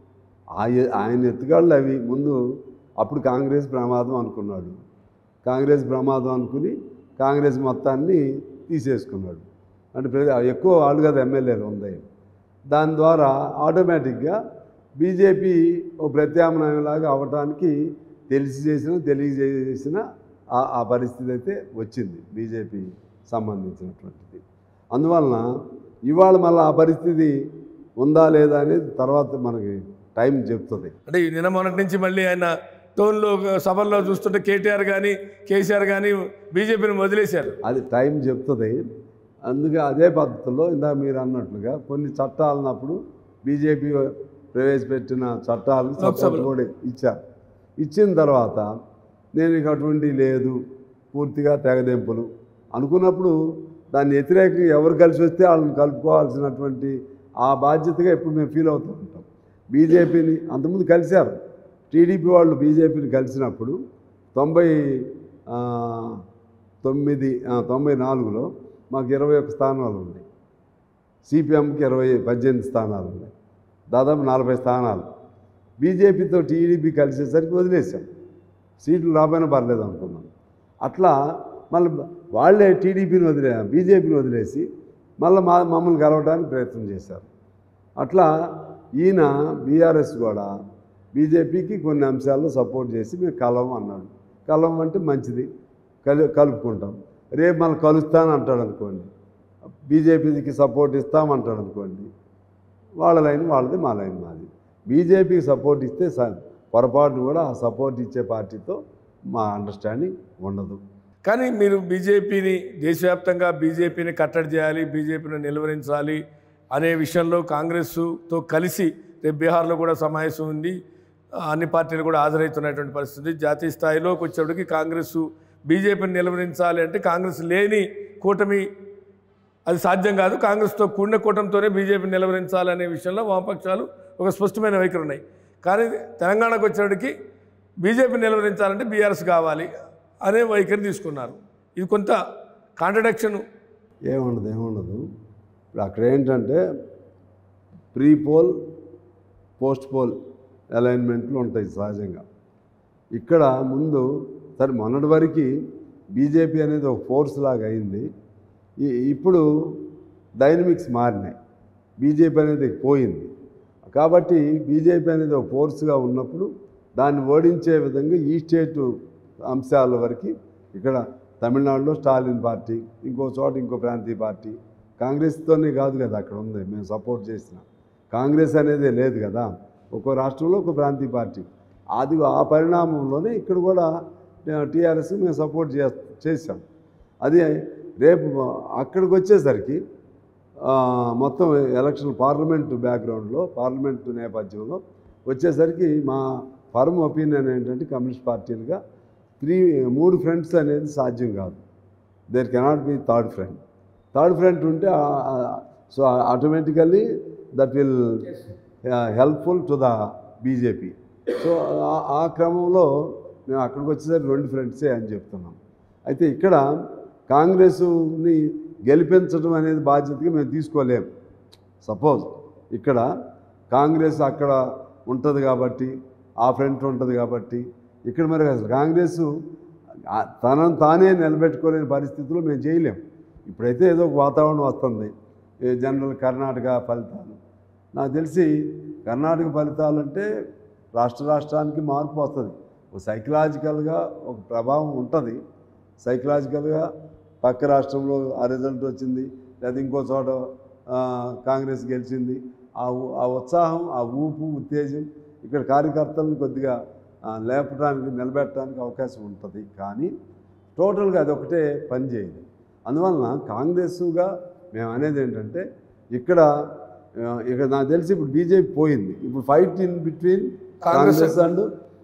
ఆయ- ఆయన ఎత్తుగాళ్ళు అవి ముందు అప్పుడు కాంగ్రెస్ ప్రమాదం అనుకున్నాడు కాంగ్రెస్ ప్రమాదం అనుకుని కాంగ్రెస్ మొత్తాన్ని తీసేసుకున్నాడు అంటే ప్ర- ఎక్కువ వాళ్ళు కదా ఎమ్మెల్యేలు ఉంది దాని ద్వారా ఆటోమేటిక్గా బీజేపీ ఓ ప్రత్యామ్నాయంలాగా అవటానికి తెలిసి చేసిన తెలియజేసిన ఆ- ఆ పరిస్థితి అయితే వచ్చింది బీజేపీ సంబంధించినటువంటిది అందువలన ఇవాళ మళ్ళీ ఆ పరిస్థితి ఉందా లేదా అనేది తర్వాత మనకి టైం చెప్తుంది అంటే ఈ నిన్న మొన్నటి నుంచి మళ్ళీ ఆయన టోన్లో సభల్లో చూస్తుంటే కేటీఆర్ కానీ కేసీఆర్ కానీ బీజేపీని వదిలేశారు అది టైం చెప్తుంది అందుకే అదే పద్ధతిలో ఇందా మీరు అన్నట్లుగా కొన్ని చట్టాలు ఉన్నప్పుడు బీజేపీ ప్రవేశపెట్టిన చట్టాలను సపోర్ట్ లోక్సభలో. కూడా ఇచ్చారు ఇచ్చిన తర్వాత నేను ఇక అటువంటి లేదు పూర్తిగా తెగదెంపులు అనుకున్నప్పుడు దాన్ని వ్యతిరేకంగా ఎవరు కలిసి వస్తే వాళ్ళని కలుపుకోవాల్సినటువంటి ఆ బాధ్యతగా ఎప్పుడు మేము ఫీల్ అవుతూ ఉంటాం బీజేపీని అంతకుముందు కలిశారు టీడీపీ వాళ్ళు బీజేపీని కలిసినప్పుడు తొంభై ఆ, తొమ్మిది ఆ, తొంభై నాలుగులో మాకు ఇరవై ఒక్క స్థానాలు ఉన్నాయి సిపిఎంకి ఇరవై పద్దెనిమిది స్థానాలు ఉన్నాయి దాదాపు నలభై స్థానాలు బీజేపీతో టీడీపీ కలిసేసరికి వదిలేసాం సీట్లు రాబోయినా పర్లేదు అనుకున్నాం అట్లా మళ్ళీ వాళ్ళే టీడీపీని వదిలే బీజేపీని వదిలేసి మళ్ళీ మా మమ్మల్ని కలవడానికి ప్రయత్నం చేశారు అట్లా ఈయన బీఆర్ఎస్ కూడా బీజేపీకి కొన్ని అంశాల్లో సపోర్ట్ చేసి మేము కలవం అన్నాడు కలవం అంటే మంచిది కలు కలుపుకుంటాం రేపు మనం కలుస్తాను అంటాడు అనుకోండి బీజేపీకి సపోర్ట్ ఇస్తామంటాడు అనుకోండి వాళ్ళ లైన్ వాళ్ళది మా లైన్ మాది బీజేపీకి సపోర్ట్ ఇస్తే స- పొరపాటును కూడా ఆ సపోర్ట్ ఇచ్చే పార్టీతో మా అండర్స్టాండింగ్ ఉండదు కానీ మీరు బీజేపీని దేశవ్యాప్తంగా బీజేపీని కట్టడి చేయాలి బీజేపీని నిలువరించాలి అనే విషయంలో కాంగ్రెస్తో కలిసి రేపు బీహార్లో కూడా సమావేశం ఉంది ఆ, అన్ని పార్టీలు కూడా హాజరవుతున్నటువంటి పరిస్థితి జాతీయ స్థాయిలోకి వచ్చేప్పటికి కాంగ్రెస్ బీజేపీని నిలువరించాలి అంటే కాంగ్రెస్ లేని కూటమి అది సాధ్యం కాదు కాంగ్రెస్తో కూడిన కూటమితోనే బీజేపీని నిలవరించాలనే విషయంలో వామపక్షాలు ఒక స్పష్టమైన వైఖరి ఉన్నాయి కానీ తెలంగాణకు వచ్చేటికి బీజేపీ నిలవరించాలంటే బీఆర్ఎస్ కావాలి అనే వైఖరి తీసుకున్నారు ఇది కొంత కాంట్రడక్షన్ ఏముండదు ఏముండదు ఇప్పుడు అక్కడ ఏంటంటే ప్రీ పోల్ పోస్ట్ పోల్ అలైన్మెంట్లు ఉంటాయి సహజంగా ఇక్కడ ముందు సరే మొన్నటి వరకు బీజేపీ అనేది ఒక ఫోర్స్ లాగా అయింది ఈ- ఇప్పుడు డైనమిక్స్ మారినాయి బీజేపీ అనేది పోయింది కాబట్టి బీజేపీ అనేది ఒక ఫోర్స్గా ఉన్నప్పుడు దాన్ని ఓడించే విధంగా ఈ స్టేటు అంశాల వరకు ఇక్కడ తమిళనాడులో స్టాలిన్ పార్టీ ఇంకో చోట ఇంకో ప్రాంతీయ పార్టీ కాంగ్రెస్తోనే కాదు కదా అక్కడ ఉంది మేము సపోర్ట్ చేసిన కాంగ్రెస్ అనేది లేదు కదా ఒక్కో రాష్ట్రంలో ఒక ప్రాంతీయ పార్టీ అది ఆ పరిణామంలోనే ఇక్కడ కూడా టీఆర్ఎస్ మేము సపోర్ట్ చే చేసాం అది రేపు అక్కడికి వచ్చేసరికి ఆ, మొత్తం ఎలక్షన్ పార్లమెంట్ బ్యాక్గ్రౌండ్లో పార్లమెంట్ నేపథ్యంలో వచ్చేసరికి మా ఫర్మ్ ఒపీనియన్ ఏంటంటే కమ్యూనిస్ట్ పార్టీలుగా త్రీ మూడు ఫ్రంట్స్ అనేది సాధ్యం కాదు there cannot be third front third front ఉంటే so automatically that will helpful to the BJP so ఆ- ఆ క్రమంలో మేము అక్కడికి వచ్చేసరికి రెండు ఫ్రెండ్సే అని చెప్తున్నాం అయితే ఇక్కడ కాంగ్రెస్ని గెలిపించడం అనేది బాధ్యతగా మేము తీసుకోలేం సపోజ్ ఇక్కడ కాంగ్రెస్ అక్కడ ఉంటుంది కాబట్టి ఆ ఫ్రంట్ ఉంటుంది కాబట్టి ఇక్కడ మరి అసలు కాంగ్రెస్ ఆ తనను తానే నిలబెట్టుకోలేని పరిస్థితుల్లో మేము చేయలేం ఇప్పుడైతే ఏదో ఒక వాతావరణం వస్తుంది ఏ జనరల్ కర్ణాటక ఫలితాలు నాకు తెలిసి కర్ణాటక ఫలితాలు అంటే రాష్ట్ర రాష్ట్రానికి మార్పు వస్తుంది ఒక సైకలాజికల్గా ఒక ప్రభావం ఉంటుంది సైకలాజికల్గా పక్క రాష్ట్రంలో ఆ రిజల్ట్ వచ్చింది లేదా ఇంకో చోట ఆ, కాంగ్రెస్ గెలిచింది ఆ ఉ- ఆ ఉత్సాహం ఆ ఊపు ఉత్తేజం ఇక్కడ కార్యకర్తలను కొద్దిగా ఆ, లేపడానికి నిలబెట్టడానికి అవకాశం ఉంటుంది కానీ టోటల్గా అది ఒకటే పని చేయదు అందువలన కాంగ్రెస్గా మేము అనేది ఏంటంటే ఇక్కడ ఆ, ఇక్కడ నాకు తెలిసి ఇప్పుడు బీజేపీ పోయింది ఇప్పుడు fight in between Congress Congress and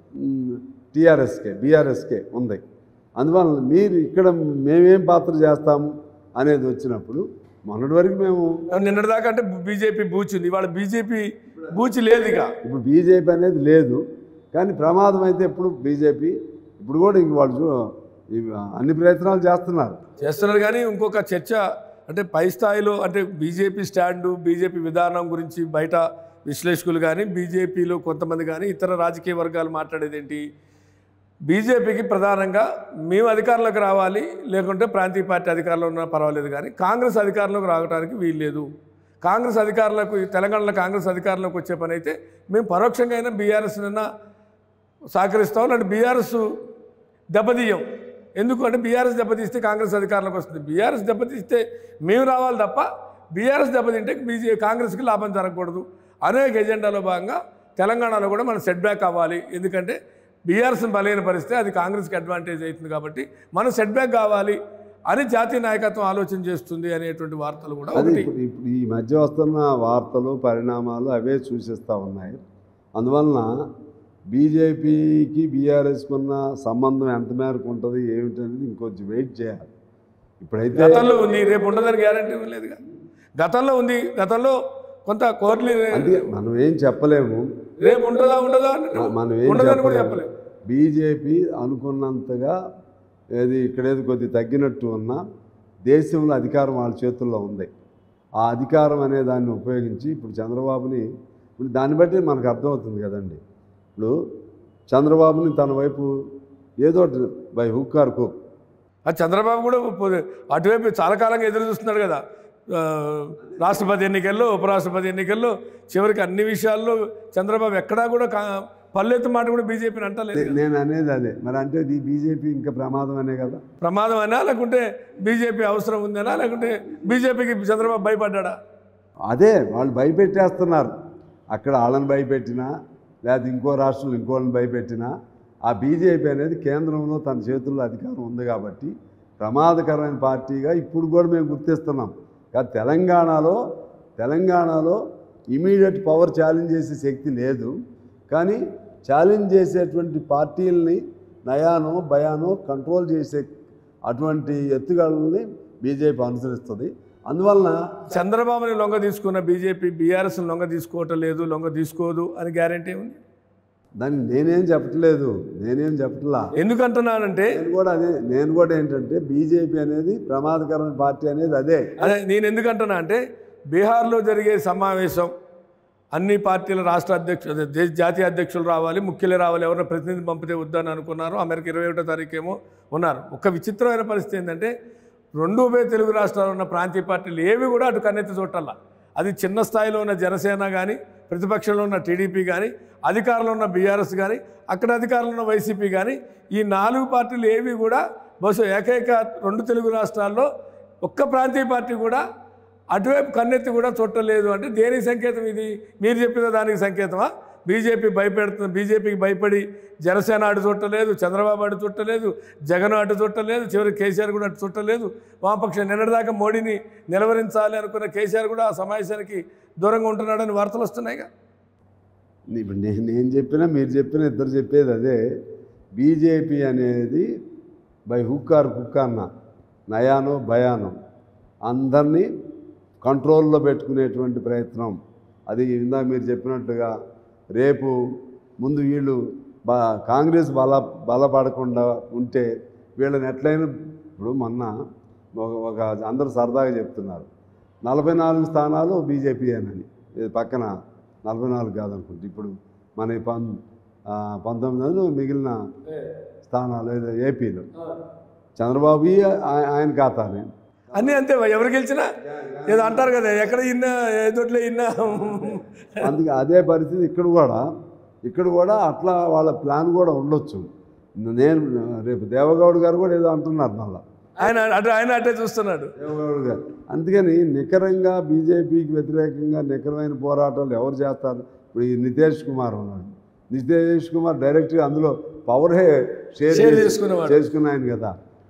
టీఆర్ఎస్కే బీఆర్ఎస్కే ఉంది అందువలన మీరు ఇక్కడ మేమేం పాత్ర చేస్తాము అనేది వచ్చినప్పుడు మొన్నటి వరకు మేము నిన్నటిదాకా అంటే బీజేపీ బూచింది ఇవాళ బీజేపీ బూచి లేదు ఇక ఇప్పుడు బీజేపీ అనేది లేదు కానీ ప్రమాదం అయితే ఎప్పుడు బీజేపీ ఇప్పుడు కూడా ఇంక వాళ్ళు చూ ఇవి అన్ని ప్రయత్నాలు చేస్తున్నారు చేస్తున్నారు కానీ ఇంకొక చర్చ అంటే పై స్థాయిలో అంటే బీజేపీ స్టాండు బీజేపీ విధానం గురించి బయట విశ్లేషకులు కానీ బీజేపీలో కొంతమంది కానీ ఇతర రాజకీయ వర్గాలు మాట్లాడేది ఏంటి బీజేపీకి ప్రధానంగా మేము అధికారంలోకి రావాలి లేకుంటే ప్రాంతీయ పార్టీ అధికారంలో ఉన్నా పర్వాలేదు కానీ కాంగ్రెస్ అధికారంలోకి రావడానికి వీల్లేదు కాంగ్రెస్ అధికారులకు తెలంగాణలో కాంగ్రెస్ అధికారంలోకి వచ్చే పని అయితే మేము పరోక్షంగా అయినా బీఆర్ఎస్ నిన్న సహకరిస్తాం అంటే బీఆర్ఎస్ దెబ్బతీయం ఎందుకు అంటే బీఆర్ఎస్ దెబ్బతీస్తే కాంగ్రెస్ అధికారంలోకి వస్తుంది బీఆర్ఎస్ దెబ్బతీస్తే మేము రావాలి తప్ప బీఆర్ఎస్ దెబ్బతింటే బీజే కాంగ్రెస్కి లాభం జరగకూడదు అనేక ఎజెండాలో భాగంగా తెలంగాణలో కూడా మనం సెట్ బ్యాక్ అవ్వాలి ఎందుకంటే బీఆర్ఎస్ని బలైన పరిస్థితి అది కాంగ్రెస్కి అడ్వాంటేజ్ అవుతుంది కాబట్టి మనం సెట్ బ్యాక్ కావాలి అని జాతీయ నాయకత్వం ఆలోచన చేస్తుంది అనేటువంటి వార్తలు కూడా అది ఒకటి ఇప్పుడు ఇప్పుడు ఈ మధ్య వస్తున్న వార్తలు పరిణామాలు అవే సూచిస్తూ ఉన్నాయి అందువలన బీజేపీకి బీఆర్ఎస్కి ఉన్న సంబంధం ఎంత మేరకు ఉంటుంది ఏమిటనేది ఇంకొంచెం వెయిట్ చేయాలి ఇప్పుడైతే గతంలో ఉంది రేపు ఉండదని గ్యారంటీ లేదుగా గతంలో ఉంది గతంలో కొంత కోర్టులు అందుకే మనం ఏం చెప్పలేము రేపు ఉంటుందా ఉండదా అని మనం ఏం ఉండదని కూడా చెప్పలేము చెప్పలేము బీజేపీ అనుకున్నంతగా ఏది ఇక్కడేది కొద్ది తగ్గినట్టు ఉన్నా దేశంలో అధికారం వాళ్ళ చేతుల్లో ఉంది ఆ అధికారం అనే దాన్ని ఉపయోగించి ఇప్పుడు చంద్రబాబుని ఇప్పుడు దాన్ని బట్టి మనకు అర్థమవుతుంది కదండి ఇప్పుడు చంద్రబాబుని తన వైపు ఏదో బై హుక్ ఆర్ కుక్ ఆ చంద్రబాబు కూడా పో- అటువైపు చాలా కాలంగా ఎదురు చూస్తున్నాడు కదా ఆ, రాష్ట్రపతి ఎన్నికల్లో ఉపరాష్ట్రపతి ఎన్నికల్లో చివరికి అన్ని విషయాల్లో చంద్రబాబు ఎక్కడా కూడా కా- పల్లెత్తు మాట కూడా బీజేపీని అంటలేదు కదా. నేను అనేది అదే మరి అంటే ఇది బీజేపీ ఇంకా ప్రమాదం అనే కదా ప్రమాదం అయినా లేకుంటే బీజేపీ అవసరం ఉందనా లేకుంటే బీజేపీకి చంద్రబాబు భయపడ్డా అదే వాళ్ళు భయపెట్టేస్తున్నారు అక్కడ వాళ్ళని భయపెట్టినా లేదా ఇంకో రాష్ట్రంలో ఇంకోళ్ళని భయపెట్టినా ఆ బీజేపీ అనేది కేంద్రంలో తన చేతుల్లో అధికారం ఉంది కాబట్టి ప్రమాదకరమైన పార్టీగా ఇప్పుడు కూడా మేము గుర్తిస్తున్నాం కానీ తెలంగాణలో తెలంగాణలో ఇమీడియట్ పవర్ ఛాలెంజ్ చేసే శక్తి లేదు కానీ ఛాలెంజ్ చేసేటువంటి పార్టీలని నయానో భయానో కంట్రోల్ చేసే అటువంటి ఎత్తుగడల్ని బీజేపీ అనుసరిస్తుంది అందువలన చంద్రబాబుని లొంగ తీసుకున్న బీజేపీ బీఆర్ఎస్ లొంగ తీసుకోవటం లేదు లొంగ తీసుకోదు అని గ్యారంటీ ఉంది దాన్ని నేనేం చెప్పట్లేదు నేనేం చెప్పట్లా ఎందుకంటున్నానంటే నేను కూడా అదే నేను కూడా ఏంటంటే బీజేపీ అనేది ప్రమాదకరమైన పార్టీ అనేది అదే అదే నేను ఎందుకంటున్నా అంటే బీహార్లో జరిగే సమావేశం అన్ని పార్టీల రాష్ట్ర అధ్యక్షులు అదే దేశ జాతీయ అధ్యక్షులు రావాలి ముఖ్యులే రావాలి ఎవరైనా ప్రతినిధి పంపితే వద్దని అనుకున్నారు అమెరికా ఇరవై ఒకటో తారీఖు ఏమో ఉన్నారు ఒక విచిత్రమైన పరిస్థితి ఏంటంటే రెండు ఉభయ తెలుగు రాష్ట్రాల్లో ఉన్న ప్రాంతీయ పార్టీలు ఏవి కూడా అటు కన్నెత్తి చూడాల అది చిన్న స్థాయిలో ఉన్న జనసేన కానీ ప్రతిపక్షంలో ఉన్న టీడీపీ కానీ అధికారంలో ఉన్న బీఆర్ఎస్ కానీ అక్కడ అధికారంలో ఉన్న వైసీపీ కానీ ఈ నాలుగు పార్టీలు ఏవి కూడా బహుశా ఏకైక రెండు తెలుగు రాష్ట్రాల్లో ఒక్క ప్రాంతీయ పార్టీ కూడా అటువైపు కన్నెత్తి కూడా చుట్టలేదు అంటే దేనికి సంకేతం ఇది మీరు చెప్పిన దానికి సంకేతమా బీజేపీ భయపెడుతుంది బీజేపీకి భయపడి జనసేన అటు చుట్టలేదు చంద్రబాబు అటు చుట్టలేదు జగన్ అటు చుట్టలేదు చివరి కేసీఆర్ కూడా అటు చుట్టలేదు వామపక్షం నిన్నటిదాకా మోడీని నిలవరించాలి అనుకున్న కేసీఆర్ కూడా ఆ సమావేశానికి దూరంగా ఉంటున్నాడని వార్తలు వస్తున్నాయిగా ఇప్పుడు నేను నేను చెప్పినా మీరు చెప్పినా ఇద్దరు చెప్పేది అదే బీజేపీ అనేది బై హుక్ ఆర్ కుక్ అన్న నయానో భయానో అందరినీ కంట్రోల్లో పెట్టుకునేటువంటి ప్రయత్నం అది ఇందాక మీరు చెప్పినట్టుగా రేపు ముందు వీళ్ళు బా కాంగ్రెస్ బల బలపడకుండా ఉంటే వీళ్ళని ఎట్లయినా ఇప్పుడు మొన్న ఒక- ఒక అందరూ సరదాగా చెప్తున్నారు నలభై నాలుగు స్థానాలు బీజేపీ అని ఇది పక్కన నలభై నాలుగు కాదనుకుంటే ఇప్పుడు మన ఈ పం ఆ, పంతొమ్మిది వందలు మిగిలిన స్థానాలు ఏదో ఏపీలో చంద్రబాబు ఆయ- ఆయన ఖాతానే అన్నీ అంతే ఎవరు గెలిచినా ఏదో అంటారు కదా ఎక్కడ ఇన్నా ఏ దొడ్లో ఇన్నా అందుకే అదే పరిస్థితి ఇక్కడ కూడా ఇక్కడ కూడా అట్లా వాళ్ళ ప్లాన్ కూడా ఉండొచ్చు నేను రేపు దేవగౌడ్ గారు కూడా ఏదో అంటున్నారు మళ్ళా ఆయన అటు ఆయన అట్టే చూస్తున్నాడు దేవగౌడ్ గారు అందుకని నికరంగా బీజేపీకి వ్యతిరేకంగా నికరమైన పోరాటాలు ఎవరు చేస్తారు ఇప్పుడు ఈ నితీష్ కుమార్ ఉన్నాడు నితీష్ కుమార్ డైరెక్ట్గా అందులో పవరే షేర్ షేర్ చేసి- చేసుకునేవాడు. చేసుకున్న ఆయన కదా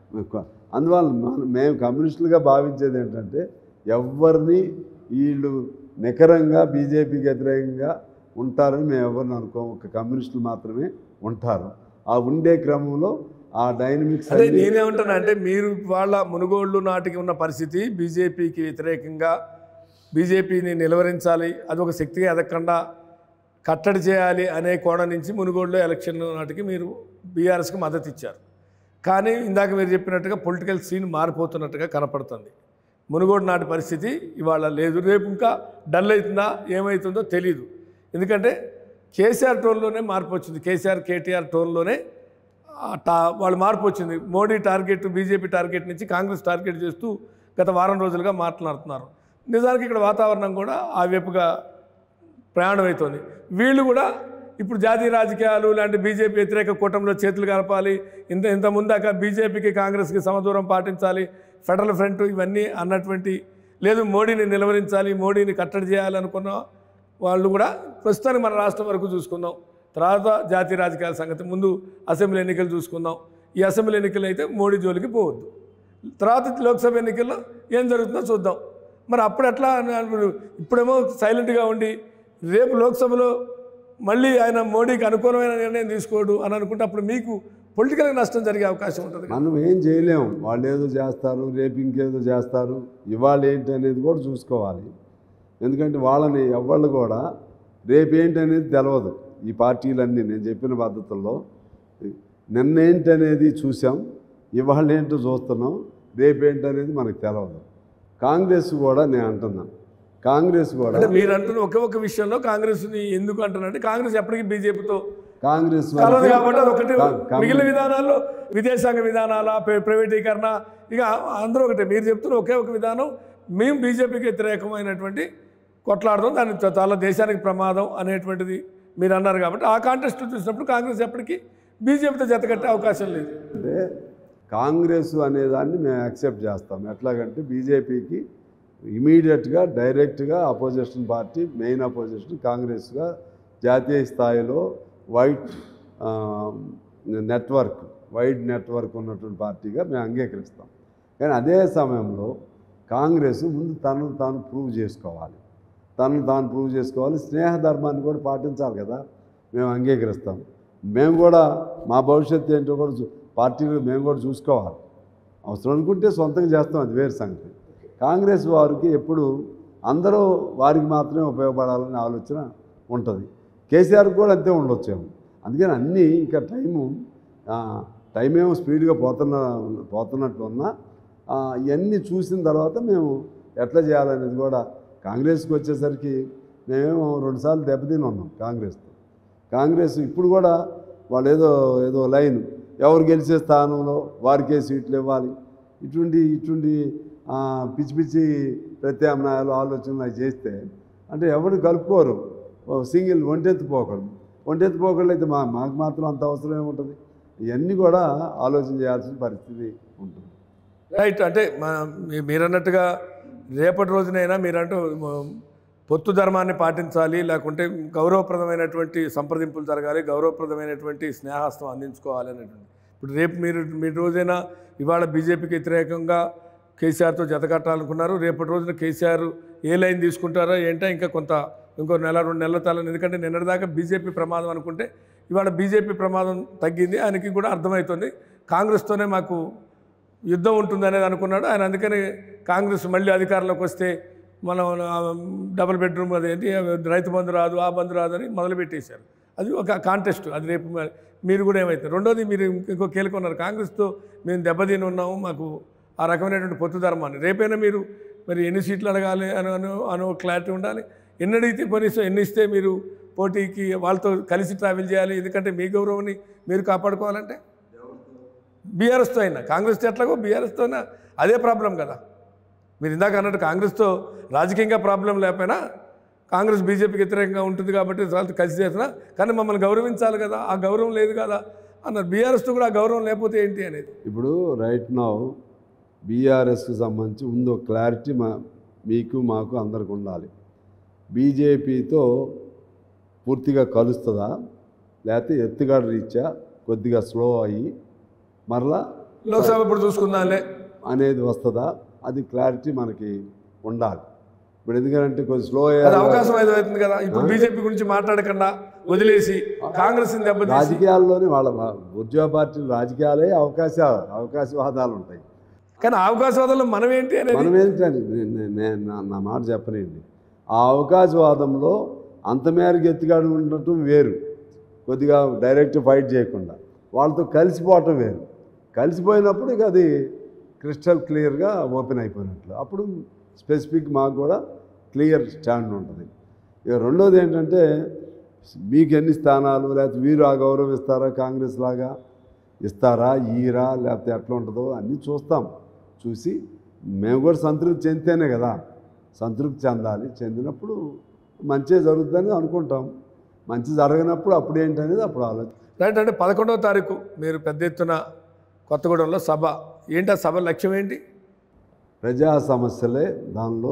అందువల్ల మన- మేము కమ్యూనిస్టులుగా భావించేది ఏంటంటే ఎవరిని వీళ్ళు నికరంగా బీజేపీకి వ్యతిరేకంగా ఉంటారని మేము ఎవరిని అనుకోము ఒక కమ్యూనిస్టులు మాత్రమే ఉంటారు ఆ ఉండే క్రమంలో ఆ డైనమిక్స్ అదే అన్ని- నేనేమంటున్నా అంటే మీరు వాళ్ళ మునుగోళ్ళు నాటికి ఉన్న పరిస్థితి బీజేపీకి వ్యతిరేకంగా బీజేపీని నిలవరించాలి అది ఒక శక్తిగా ఎదగకుండా కట్టడి చేయాలి అనే కోణం నుంచి మునుగోడులో ఎలక్షన్ నాటికి మీరు బీఆర్ఎస్కి మద్దతు ఇచ్చారు కానీ ఇందాక మీరు చెప్పినట్టుగా పొలిటికల్ సీన్ మారిపోతున్నట్టుగా కనపడుతుంది మునుగోడు నాటి పరిస్థితి ఇవాళ లేదు రేపు ఇంకా డల్ అవుతుందా ఏమవుతుందో తెలియదు ఎందుకంటే కేసీఆర్ టోన్లోనే మార్పు వచ్చింది కేసీఆర్ కేటీఆర్ టోన్లోనే ఆ టా వాళ్ళు మార్పు వచ్చింది మోడీ టార్గెట్ బీజేపీ టార్గెట్ నుంచి కాంగ్రెస్ టార్గెట్ చేస్తూ గత వారం రోజులుగా మాట్లాడుతున్నారు నిజానికి ఇక్కడ వాతావరణం కూడా ఆ వైపుగా ప్రయాణం అవుతుంది వీళ్ళు కూడా ఇప్పుడు జాతీయ రాజకీయాలు లాంటి బీజేపీ వ్యతిరేక కూటమిలో చేతులు కలపాలి ఇంత ఇంత ముందాక బీజేపీకి కాంగ్రెస్కి సమదూరం పాటించాలి ఫెడరల్ ఫ్రంట్ ఇవన్నీ అన్నటువంటి లేదు మోడీని నిలవరించాలి మోడీని కట్టడి చేయాలనుకున్న వాళ్ళు కూడా ప్రస్తుతానికి మన రాష్ట్రం వరకు చూసుకుందాం తర్వాత జాతీయ రాజకీయాల సంగతి ముందు అసెంబ్లీ ఎన్నికలు చూసుకుందాం ఈ అసెంబ్లీ ఎన్నికలు అయితే మోడీ జోలికి పోవద్దు తర్వాత లోక్సభ ఎన్నికల్లో ఏం జరుగుతుందో చూద్దాం మరి అప్పుడు ఎట్లా అని అను- ఇప్పుడేమో సైలెంట్గా ఉండి రేపు లోక్సభలో మళ్ళీ ఆయన మోడీకి అనుకూలమైన నిర్ణయం తీసుకోడు అని అనుకుంటే అప్పుడు మీకు పొలిటికల్గా నష్టం జరిగే అవకాశం ఉంటుంది కదా. మనం ఏం చేయలేము వాళ్ళు ఏదో చేస్తారు రేపు ఇంకేదో చేస్తారు ఇవాళ ఏంటి అనేది కూడా చూసుకోవాలి ఎందుకంటే వాళ్ళని ఎవళ్ళు కూడా రేపు ఏంటి అనేది తెలియదు ఈ పార్టీలన్నీ నేను చెప్పిన పద్ధతుల్లో నిన్న ఏంటి అనేది చూసాం ఇవాళ ఏంటో చూస్తున్నాం రేపు ఏంటి అనేది మనకు తెలియదు కాంగ్రెస్ కూడా నేను అంటున్నాను కాంగ్రెస్ కూడా అంటే మీరు అంటున్న ఒకే ఒక విషయంలో కాంగ్రెస్ని ఎందుకు అంటున్నారంటే కాంగ్రెస్ ఎప్పటికీ బీజేపీతో కాంగ్రెస్ కలదు వరకు- కాబట్టి అది ఒకటి కా- కాంగ్రెస్- మిగిలిన విధానాల్లో విదేశాంగ విధానాల ప్ర- ప్రైవేటీకరణ ఇక అందరూ ఒకటే మీరు చెప్తున్న ఒకే ఒక విధానం మేము బీజేపీకి వ్యతిరేకమైనటువంటి కొట్లాడదాం దాని చ- చాలా దేశానికి ప్రమాదం అనేటువంటిది మీరు అన్నారు కాబట్టి ఆ కాంటెస్ట్ చూసినప్పుడు కాంగ్రెస్ ఎప్పటికీ బీజేపీతో జతకట్టే అవకాశం లేదు అంటే కాంగ్రెస్ అనేదాన్ని మేము యాక్సెప్ట్ చేస్తాం ఎట్లాగంటే బీజేపీకి ఇమీడియట్గా డైరెక్ట్గా అపోజిషన్ పార్టీ మెయిన్ అపోజిషన్ కాంగ్రెస్గా జాతీయ స్థాయిలో వైట్ ఆ, నెట్వర్క్ వైడ్ నెట్వర్క్ ఉన్నటువంటి పార్టీగా మేము అంగీకరిస్తాం కానీ అదే సమయంలో కాంగ్రెస్ ముందు తనను తాను ప్రూవ్ చేసుకోవాలి తనను తాను ప్రూవ్ చేసుకోవాలి స్నేహ ధర్మాన్ని కూడా పాటించాలి కదా మేము అంగీకరిస్తాం మేము కూడా మా భవిష్యత్తు ఏంటో కూడా చూ- పార్టీలు మేము కూడా చూసుకోవాలి అవసరం అనుకుంటే సొంతంగా చేస్తాం అది వేరే సంగతి కాంగ్రెస్ వారికి ఎప్పుడు అందరూ వారికి మాత్రమే ఉపయోగపడాలనే ఆలోచన ఉంటుంది కేసీఆర్ కూడా అంతే ఉండొచ్చేమో అందుకని అన్నీ ఇంకా టైము ఆ, టైం ఏమో స్పీడ్గా పోతున్న పోతున్నట్లు ఉన్నా ఆ, ఇవన్నీ చూసిన తర్వాత మేము ఎట్లా చేయాలనేది కూడా కాంగ్రెస్కి వచ్చేసరికి మేమేమో రెండుసార్లు దెబ్బతిని ఉన్నాం కాంగ్రెస్తో కాంగ్రెస్ ఇప్పుడు కూడా వాళ్ళు ఏదో ఏదో లైన్ ఎవరు గెలిచే స్థానంలో వారికే సీట్లు ఇవ్వాలి ఇటువంటి ఇటువంటి ఆ, పిచ్చి పిచ్చి ప్రత్యామ్నాయాలు ఆలోచనలు అవి చేస్తే అంటే ఎవరు కలుపుకోరు ఓ సింగిల్ ఒంటెత్తు పోకూడదు ఒంటెత్తు పోకళ్ళు అయితే మా మాకు మాత్రం అంత అవసరం ఏముంటుంది ఇవన్నీ కూడా ఆలోచన చేయాల్సిన పరిస్థితి ఉంటుంది రైట్ అంటే మా మీ- మీరన్నట్టుగా రేపటి రోజునైనా మీరంటూ మ- పొత్తు ధర్మాన్ని పాటించాలి లేకుంటే గౌరవప్రదమైనటువంటి సంప్రదింపులు జరగాలి గౌరవప్రదమైనటువంటి స్నేహాస్తం అందించుకోవాలి అనేటువంటి ఇప్పుడు రేపు మీరు మీ రోజైనా ఇవాళ బీజేపీకి వ్యతిరేకంగా కేసీఆర్తో జతకట్టాలనుకున్నారు రేపటి రోజున కేసీఆర్ ఏ లైన్ తీసుకుంటారో ఏంటో ఇంకా కొంత ఇంకో నెల రెండు నెలల తల ఎందుకంటే నిన్నటిదాకా బీజేపీ ప్రమాదం అనుకుంటే ఇవాళ బీజేపీ ప్రమాదం తగ్గింది ఆయనకి కూడా అర్థమవుతుంది కాంగ్రెస్తోనే మాకు యుద్ధం ఉంటుంది అనేది అనుకున్నాడు ఆయన అందుకని కాంగ్రెస్ మళ్ళీ అధికారంలోకి వస్తే మనం ఆ, డబుల్ బెడ్రూమ్ అదేంటి రైతు బంధు రాదు ఆ బంధు రాదు అని మొదలుపెట్టేశారు అది ఒక కాంటెస్ట్ అది రేపు మరి మీరు కూడా ఏమవుతారు రెండోది మీరు ఇంకో కీలకం ఉన్నారు కాంగ్రెస్తో మేము దెబ్బతిని ఉన్నాము మాకు ఆ రకమైనటువంటి పొత్తు ధర్మాన్ని రేపైనా మీరు మరి ఎన్ని సీట్లు అడగాలి అని అని అని ఒక క్లారిటీ ఉండాలి ఎన్ని అడిగితే కనీసం ఎన్ని ఇస్తే మీరు పోటీకి వాళ్ళతో కలిసి ట్రావెల్ చేయాలి ఎందుకంటే మీ గౌరవాన్ని మీరు కాపాడుకోవాలంటే బీఆర్ఎస్తో అయినా కాంగ్రెస్తో ఎట్లాగో బీఆర్ఎస్తో అయినా అదే ప్రాబ్లం కదా మీరు ఇందాక అన్నట్టు కాంగ్రెస్తో రాజకీయంగా ప్రాబ్లం లేకపోయినా కాంగ్రెస్ బీజేపీకి వ్యతిరేకంగా ఉంటుంది కాబట్టి వాళ్ళతో కలిసి చేస్తున్నా కానీ మమ్మల్ని గౌరవించాలి కదా ఆ గౌరవం లేదు కదా అన్నారు బీఆర్ఎస్తో కూడా ఆ గౌరవం లేకపోతే ఏంటి అనేది ఇప్పుడు రైట్ నౌ బీఆర్ఎస్కి సంబంధించి ముందు ఒక క్లారిటీ మా మీకు మాకు అందరికి ఉండాలి బీజేపీతో పూర్తిగా కలుస్తుందా లేకపోతే ఎత్తుగడ రీత్యా కొద్దిగా స్లో అయ్యి మరలా లోక్సభ ఇప్పుడు చూసుకుందాంలే అనేది వస్తుందా అది క్లారిటీ మనకి ఉండాలి ఇప్పుడు ఎందుకంటే కొంచెం స్లో అది అయ్యారు అవకాశం అయితే అవుతుంది కదా ఇప్పుడు బీజేపీ గురించి మాట్లాడకుండా వదిలేసి కాంగ్రెస్ దెబ్బతీసి రాజకీయాల్లోనే వాళ్ళ ఉద్యోగ పార్టీలు రాజకీయాలే అవకాశ అవకాశవాదాలు ఉంటాయి కానీ ఆ అవకాశవాదంలో మనం ఏంటి అనేది మనం ఏంటంటే నే- నే- నే- నా- నా మాట చెప్పనండి ఆ అవకాశవాదంలో అంత మేరకు ఎత్తుగాడు ఉండటం వేరు కొద్దిగా డైరెక్ట్ ఫైట్ చేయకుండా వాళ్ళతో కలిసిపోవటం వేరు కలిసిపోయినప్పుడు ఇక అది క్రిస్టల్ క్లియర్గా ఓపెన్ అయిపోయినట్లు అప్పుడు స్పెసిఫిక్ మాకు కూడా క్లియర్ స్టాండ్ ఉంటుంది ఇక రెండోది ఏంటంటే మీకు ఎన్ని స్థానాలు లేకపోతే వీరు ఆ గౌరవం ఇస్తారా కాంగ్రెస్ లాగా ఇస్తారా ఈరా లేకపోతే ఎట్లా ఉంటుందో అన్నీ చూస్తాం చూసి మేము కూడా సంతృప్తి చెందితేనే కదా సంతృప్తి చెందాలి చెందినప్పుడు మంచిగా జరుగుతుందని అనుకుంటాం మంచి జరగనప్పుడు అప్పుడు ఏంటనేది అప్పుడు ఆలోచన రైట్ అంటే పదకొండవ తారీఖు మీరు పెద్ద ఎత్తున కొత్తగూడెంలో సభ ఏంటి ఆ సభ లక్ష్యం ఏంటి ప్రజా సమస్యలే దానిలో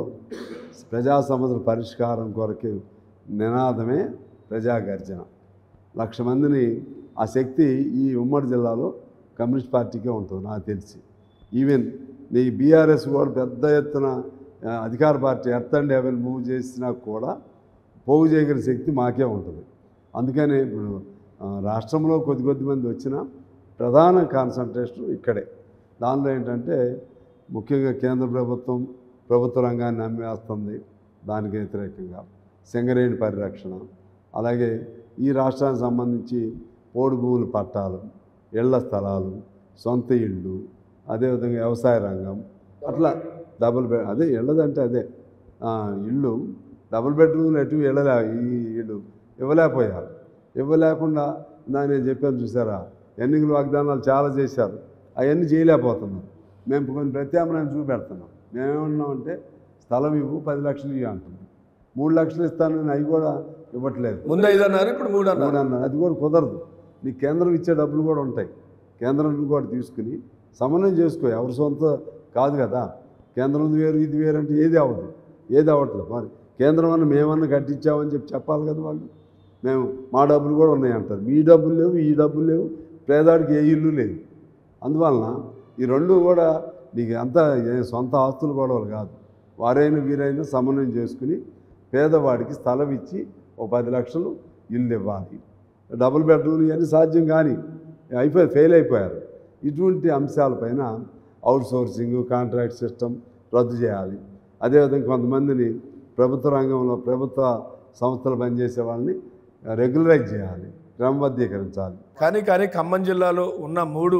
ప్రజా సమస్యల పరిష్కారం కొరకు నినాదమే ప్రజా గర్జన లక్ష మందిని ఆ శక్తి ఈ ఉమ్మడి జిల్లాలో కమ్యూనిస్ట్ పార్టీకే ఉంటుంది నాకు తెలిసి ఈవెన్ నీ బీఆర్ఎస్ కూడా పెద్ద ఎత్తున ఆ, అధికార party earth and heaven move చేసినా కూడా పోగు చేయగలిగిన శక్తి మాకే ఉంటుంది అందుకని ఇప్పుడు ఆ, రాష్ట్రంలో కొద్ది కొద్ది మంది వచ్చినా ప్రధాన కాన్సన్ట్రేషన్ ఇక్కడే దానిలో ఏంటంటే ముఖ్యంగా కేంద్ర ప్రభుత్వం ప్రభుత్వ రంగాన్ని అమ్మేస్తుంది దానికి వ్యతిరేకంగా సింగరేణి పరిరక్షణ అలాగే ఈ రాష్ట్రానికి సంబంధించి పోడు భూముల పట్టాలు ఇళ్ల స్థలాలు సొంత ఇళ్ళు అదేవిధంగా వ్యవసాయ రంగం అట్లా డబుల్ బెడ్ అదే ఇళ్ళదంటే అదే ఆ, ఇళ్ళు డబుల్ బెడ్రూమ్ ఎటు ఇళ్ళలే ఈ ఇళ్ళు ఇవ్వలేకపోయారు ఇవ్వలేకుండా నా నేను చెప్పాను చూసారా ఎన్నికల వాగ్దానాలు చాలా చేశారు అవన్నీ చేయలేకపోతున్నాం మేము కొన్ని ప్రత్యామ్నాయం చూపెడుతున్నాం మేమేమన్నామంటే స్థలం ఇవ్వు పది లక్షలు ఇవ్వు అంటున్నాం మూడు లక్షలు ఇస్తానని అవి కూడా ఇవ్వట్లేదు ముందు ఐదు అన్నారు ఇప్పుడు మూడు అన్నారు మూడు అన్నారు అది కూడా కుదరదు నీకు కేంద్రం ఇచ్చే డబ్బులు కూడా ఉంటాయి కేంద్రం నుండి కూడా తీసుకుని సమన్వయం చేసుకో ఎవరి సొంత కాదు కదా కేంద్రం వేరు ఇది వేరు అంటే ఏది అవ్వదు ఏది అవ్వట్లేదు మరి కేంద్రం అన్న మేమన్నా కట్టించామని చెప్పి చెప్పాలి కదా వాళ్ళు మేము మా డబ్బులు కూడా ఉన్నాయి అంటారు మీ డబ్బులు లేవు ఈ డబ్బులు లేవు పేదాడికి ఏ ఇల్లు లేదు అందువలన ఈ రెండు కూడా నీకు అంత ఏ సొంత ఆస్తులు గొడవలు కాదు వారైనా వీరైనా సమన్వయం చేసుకుని పేదవాడికి స్థలం ఇచ్చి ఓ పది లక్షలు ఇల్లు ఇవ్వాలి డబుల్ బెడ్రూమ్ ఇవన్నీ సాధ్యం కానీ అయిపోయి ఫెయిల్ అయిపోయారు ఇటువంటి అంశాలపైన అవుట్ సోర్సింగ్ కాంట్రాక్ట్ సిస్టమ్ రద్దు చేయాలి అదేవిధంగా కొంతమందిని ప్రభుత్వ రంగంలో ప్రభుత్వ సంస్థలు పనిచేసే వాళ్ళని రెగ్యులరైజ్ చేయాలి క్రమబద్ధీకరించాలి కానీ కానీ ఖమ్మం జిల్లాలో ఉన్న మూడు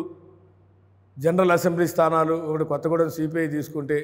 జనరల్ అసెంబ్లీ స్థానాలు ఒకటి కొత్తగూడెం సిపిఐ తీసుకుంటే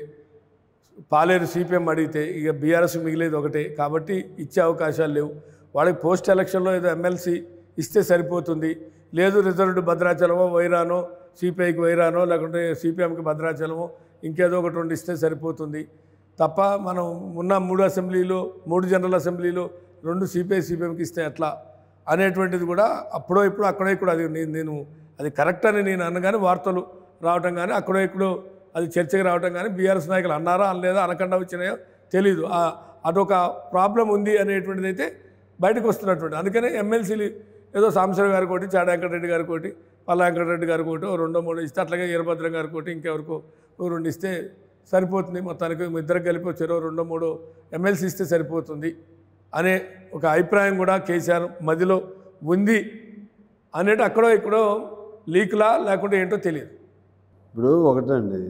పాలేరు సిపిఎం అడిగితే ఇక బీఆర్ఎస్ మిగిలేదు ఒకటే కాబట్టి ఇచ్చే అవకాశాలు లేవు వాళ్ళకి పోస్ట్ ఎలక్షన్లో ఏదో ఎమ్మెల్సీ ఇస్తే సరిపోతుంది లేదు రిజర్వ్డ్ భద్రాచలమో వైరానో సిపిఐకి వైరానో లేకుంటే సిపిఎంకి భద్రాచలమో ఇంకేదో ఒకటి రెండు ఇస్తే సరిపోతుంది తప్ప మనం ఉన్న మూడు అసెంబ్లీలో మూడు జనరల్ అసెంబ్లీలో రెండు సిపిఐ సిపిఎంకి ఇస్తే ఎట్లా అనేటువంటిది కూడా అప్పుడో ఇప్పుడు అక్కడో ఇక్కడ అది నేను నేను అది కరెక్ట్ అని నేను అనగానే వార్తలు రావటం కానీ అక్కడో ఇక్కడో అది చర్చకి రావటం కానీ బీఆర్ఎస్ నాయకులు అన్నారా అనలేదా అనకుండా వచ్చినాయో తెలీదు ఆ- అదొక ప్రాబ్లం ఉంది అనేటువంటిది అయితే బయటకు వస్తున్నటువంటి అందుకనే ఎమ్మెల్సీలు ఏదో సాంబశివరావు గారి కోటి చాడ వెంకటరెడ్డి గారి కోటి పల్లా వెంకటరెడ్డి గారి కోటి ఓ రెండో మూడో ఇస్తే అట్లాగే వీరభద్రం గారి కోటి ఇంకెవరికో ఓ రెండు ఇస్తే సరిపోతుంది మొత్తానికి మీ ఇద్దరు కలిపి వచ్చారో రెండో మూడో ఎమ్మెల్సీ ఇస్తే సరిపోతుంది అనే ఒక అభిప్రాయం కూడా కేసీఆర్ మదిలో ఉంది అనేటి అక్కడో ఇక్కడో లీక్లా లేకుంటే ఏంటో తెలియదు ఇప్పుడు ఒకటండి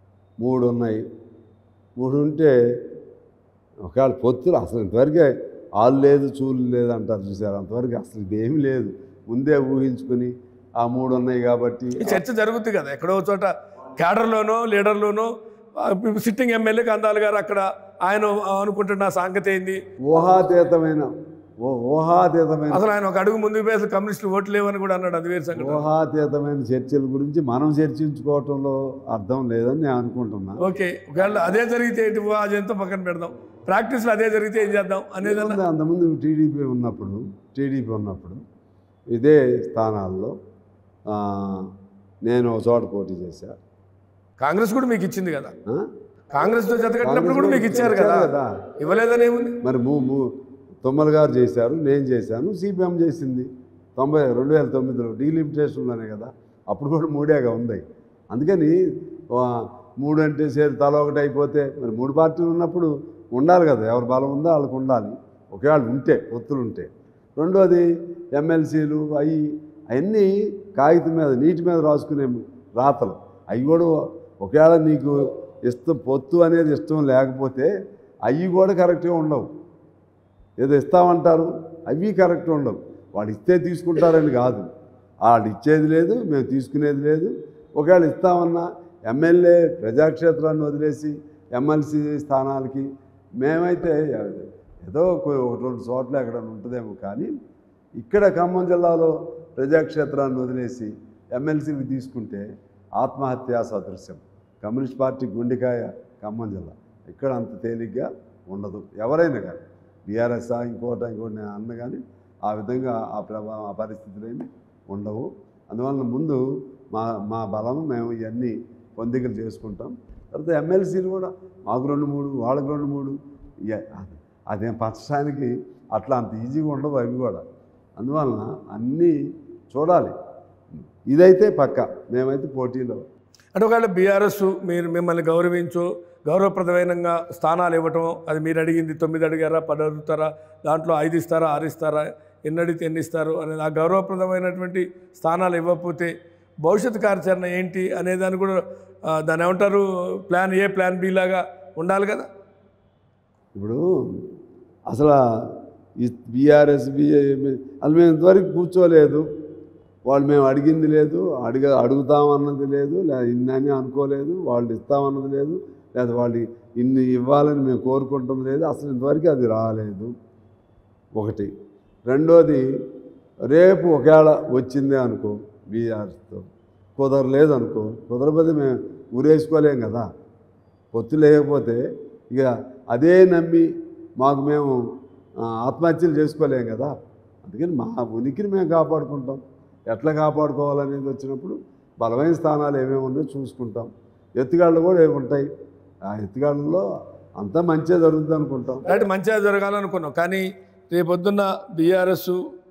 మూడు ఉన్నాయి మూడు ఉంటే ఒకవేళ పొత్తులు అసలు ఇంతవరకే ఆలు లేదు చూలు లేదు అంటారు చూసారు అంతవరకు అసలు ఇదేమీ లేదు ముందే ఊహించుకుని ఆ మూడు ఉన్నాయి కాబట్టి ఈ చర్చ జరుగుతుంది కదా ఎక్కడో చోట క్యాడర్లోనో లీడర్లోనో సిట్టింగ్ ఎమ్మెల్యేకి అందాలి గారు అక్కడ ఆయన అనుకుంటున్న సాంగతి ఏంది ఊహాతీతమైన ఓ- ఊహాతీతమైన అసలు ఆయన ఒక అడుగు ముందుకు పోయి అసలు కమ్యూనిస్టులు ఓట్లు లేవని కూడా అన్నాడు అది వేరు సంగతి ఊహాతీతమైన చర్చల గురించి మనం చర్చించుకోవటంలో అర్థం లేదని నేను అనుకుంటున్నా ఓకే ఒకవేళ అదే జరిగితే ఏంటి అదంతా పక్కన పెడదాం ప్రాక్టీస్లో అదే జరిగితే ఏం చేద్దాం అనేది అంతకుముందు- అంతకుముందు టీడీపీ ఉన్నప్పుడు టీడీపీ ఉన్నప్పుడు ఇదే స్థానాల్లో ఆ, నేను ఒక చోట పోటీ చేశా కాంగ్రెస్ కూడా మీకు ఇచ్చింది కదా ఆ? కాంగ్రెస్తో జత కట్టినప్పుడు కూడా మీకు ఇచ్చారు కదా కదా ఇవ్వలేదని ఏముంది మరి మూ మూ తొమ్మల గారు చేశారు నేను చేశాను సిపిఎం చేసింది తొంభై రెండు వేల తొమ్మిదిలో డీలిమిటేషన్లోనే కదా అప్పుడు కూడా మూడేగా ఉంది అందుకని ఆ, మూడు అంటే సేరు తల ఒకటి అయిపోతే మరి మూడు పార్టీలు ఉన్నప్పుడు ఉండాలి కదా ఎవరి బలం ఉందో వాళ్ళకు ఉండాలి ఒకవేళ ఉంటే పొత్తులు ఉంటే రెండోది ఎమ్మెల్సీలు అవి అవన్నీ కాగితం మీద నీటి మీద రాసుకునే రాతలు అవి కూడా ఒకవేళ నీకు ఇష్టం పొత్తు అనేది ఇష్టం లేకపోతే అవి కూడా కరెక్ట్గా ఉండవు ఏదో ఇస్తామంటారు అవి కరెక్ట్ ఉండవు వాడు ఇస్తే తీసుకుంటారని కాదు వాడు ఇచ్చేది లేదు మేము తీసుకునేది లేదు ఒకవేళ ఇస్తామన్నా ఎమ్మెల్యే ప్రజాక్షేత్రాన్ని వదిలేసి ఎమ్మెల్సీ స్థానాలకి మేమైతే ఏదో కొ- ఒకటి రెండు చోట్ల ఎక్కడ ఉంటుందేమో కానీ ఇక్కడ ఖమ్మం జిల్లాలో ప్రజాక్షేత్రాన్ని వదిలేసి ఎమ్మెల్సీకి తీసుకుంటే ఆత్మహత్యా సదృశ్యం కమ్యూనిస్ట్ పార్టీ గుండెకాయ ఖమ్మం జిల్లా ఇక్కడ అంత తేలిగ్గా ఉండదు ఎవరైనా కానీ బీఆర్ఎస్ ఇంకోట ఇంకోటి నేను అన్న కానీ ఆ విధంగా ఆ ప్రభావం ఆ పరిస్థితులు ఏమి ఉండవు అందువలన ముందు మా మా బలం మేము ఇవన్నీ పొందికలు చేసుకుంటాం తర్వాత ఎమ్మెల్సీలు కూడా మాకు రెండు మూడు వాళ్ళకి రెండు మూడు ఇయ- అది- అదేం పచ్చడానికి అట్లా అంత ఈజీగా ఉండవు అవి కూడా అందువలన అన్నీ చూడాలి ఇదైతే పక్క మేమైతే పోటీలో అంటే ఒకవేళ బీఆర్ఎస్ మీరు మిమ్మల్ని గౌరవించు గౌరవప్రదమైన స్థానాలు ఇవ్వటం అది మీరు అడిగింది తొమ్మిది అడిగారా పది అడుగుతారా దాంట్లో ఐదు ఇస్తారా ఆరు ఇస్తారా ఎన్ని అడిగితే ఎన్ని ఇస్తారు అనేది ఆ గౌరవప్రదమైనటువంటి స్థానాలు ఇవ్వకపోతే భవిష్యత్ కార్యాచరణ ఏంటి అనే దాన్ని కూడా ఆ, దాన్ని ఏమంటారు ప్లాన్ ఏ ప్లాన్ బి లాగా ఉండాలి కదా ఇప్పుడు అసలు ఈ బీఆర్ఎస్ బిఏ అసలు మేము ఇంతవరకు కూర్చోలేదు వాళ్ళు మేము అడిగింది లేదు అడిగ అడుగుతామన్నది లేదు లేదా ఇన్నని అనుకోలేదు వాళ్ళు ఇస్తామన్నది లేదు లేదా వాళ్ళు ఇన్ని ఇవ్వాలని మేము కోరుకుంటుంది లేదు అసలు ఇంతవరకు అది రాలేదు ఒకటి రెండోది రేపు ఒకవేళ వచ్చిందే అనుకో బీఆర్ఎస్తో కుదరలేదు అనుకో కుదరకపోతే మేము ఊరేసుకోలేం కదా పొత్తు లేకపోతే ఇక అదే నమ్మి మాకు మేము ఆ, ఆత్మహత్యలు చేసుకోలేం కదా అందుకని మా ఉనికిని మేము కాపాడుకుంటాం ఎట్లా కాపాడుకోవాలనేది వచ్చినప్పుడు బలమైన స్థానాలు ఏమేమి ఉన్నాయో చూసుకుంటాం ఎత్తుగాళ్ళు కూడా ఏమి ఉంటాయి ఆ ఎత్తుగాళ్ళలో అంతా మంచిగా జరుగుతుంది అనుకుంటాం అలాంటి మంచిగా జరగాలనుకున్నాం కానీ రేపొద్దున్న బీఆర్ఎస్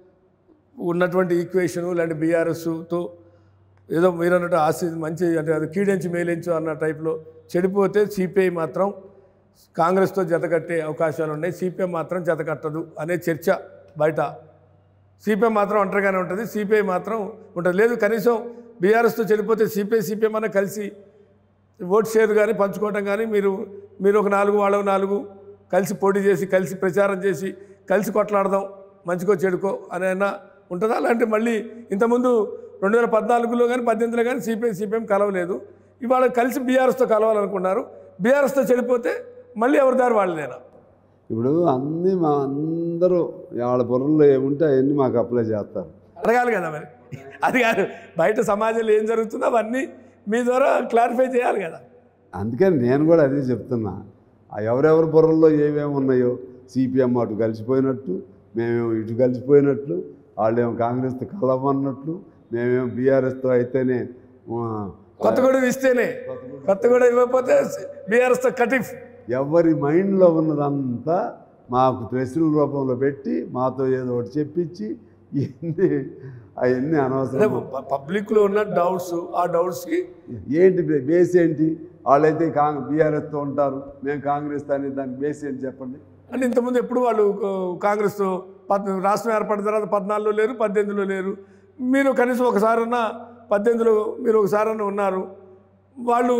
ఉన్నటువంటి ఈక్వేషను ఇలాంటి బీఆర్ఎస్తో ఏదో మీరు అన్నట్టు ఆశ మంచి అంటే అది కీడెంచి మేలించు అన్న టైప్లో చెడిపోతే సిపిఐ మాత్రం కాంగ్రెస్తో జతకట్టే అవకాశాలు ఉన్నాయి సిపిఐ మాత్రం జతకట్టదు అనే చర్చ బయట సిపిఐ మాత్రం ఒంటరిగానే ఉంటుంది సిపిఐ మాత్రం ఉంటుంది లేదు కనీసం బీఆర్ఎస్తో చెడిపోతే సిపిఐ సిపిఎం అన్న కలిసి ఓట్ షేర్ కానీ పంచుకోవటం కానీ మీరు మీరు ఒక నాలుగు వాళ్ళు ఒక నాలుగు కలిసి పోటీ చేసి కలిసి ప్రచారం చేసి కలిసి కొట్లాడదాం మంచికో చెడుకో అని అయినా ఉంటుందా అలాంటి మళ్ళీ ఇంతకుముందు రెండు వేల పద్నాలుగులో కానీ పద్దెనిమిదిలో కానీ సిపిఐ సిపిఎం కలవలేదు ఇవాళ కలిసి బీఆర్ఎస్తో కలవాలనుకున్నారు బీఆర్ఎస్తో చెడిపోతే మళ్ళీ ఎవరి దారి వాళ్ళదేనా ఇప్పుడు అన్నీ మా అందరూ వాళ్ళ బుర్రలో ఏముంటే అవన్నీ మాకు అప్లై చేస్తారు అడగాలి కదా మరి అది కాదు బయట సమాజంలో ఏం జరుగుతుందో అవన్నీ మీ ద్వారా క్లారిఫై చేయాలి కదా అందుకని నేను కూడా అదే చెప్తున్నా ఆ ఎవరెవరి బుర్రల్లో ఏమేమి ఉన్నాయో సిపిఎం అటు కలిసిపోయినట్టు మేమేమో ఇటు కలిసిపోయినట్లు వాళ్ళేమో కాంగ్రెస్తో కలవన్నట్లు మేమేమో బీఆర్ఎస్తో అయితేనే ఆ, కొత్తగూడెం ఇస్తేనే కొత్తగూడెం ఇవ్వకపోతే బీఆర్ఎస్తో కటిఫ్ ఎవరి మైండ్లో ఉన్నదంతా మాకు ప్రశ్నల రూపంలో పెట్టి మాతో ఏదో ఒకటి చెప్పించి ఇవన్నీ అవన్నీ అనవసరం పబ్లిక్లో ఉన్న డౌట్స్ ఆ డౌట్స్కి ఏంటి బే- బేస్ ఏంటి వాళ్ళైతే కాంగ్ బీఆర్ఎస్తో ఉంటారు మేము కాంగ్రెస్ అనే దానికి బేస్ ఏంటి చెప్పండి అంటే ఇంతకుముందు ఎప్పుడు వాళ్ళు ఆ, కాంగ్రెస్ పద్ రాష్ట్రం ఏర్పడిన తర్వాత పద్నాలుగులో లేరు పద్దెనిమిదిలో లేరు మీరు కనీసం ఒకసారన్నా పద్దెనిమిదిలో మీరు ఒకసారన్నా ఉన్నారు వాళ్ళు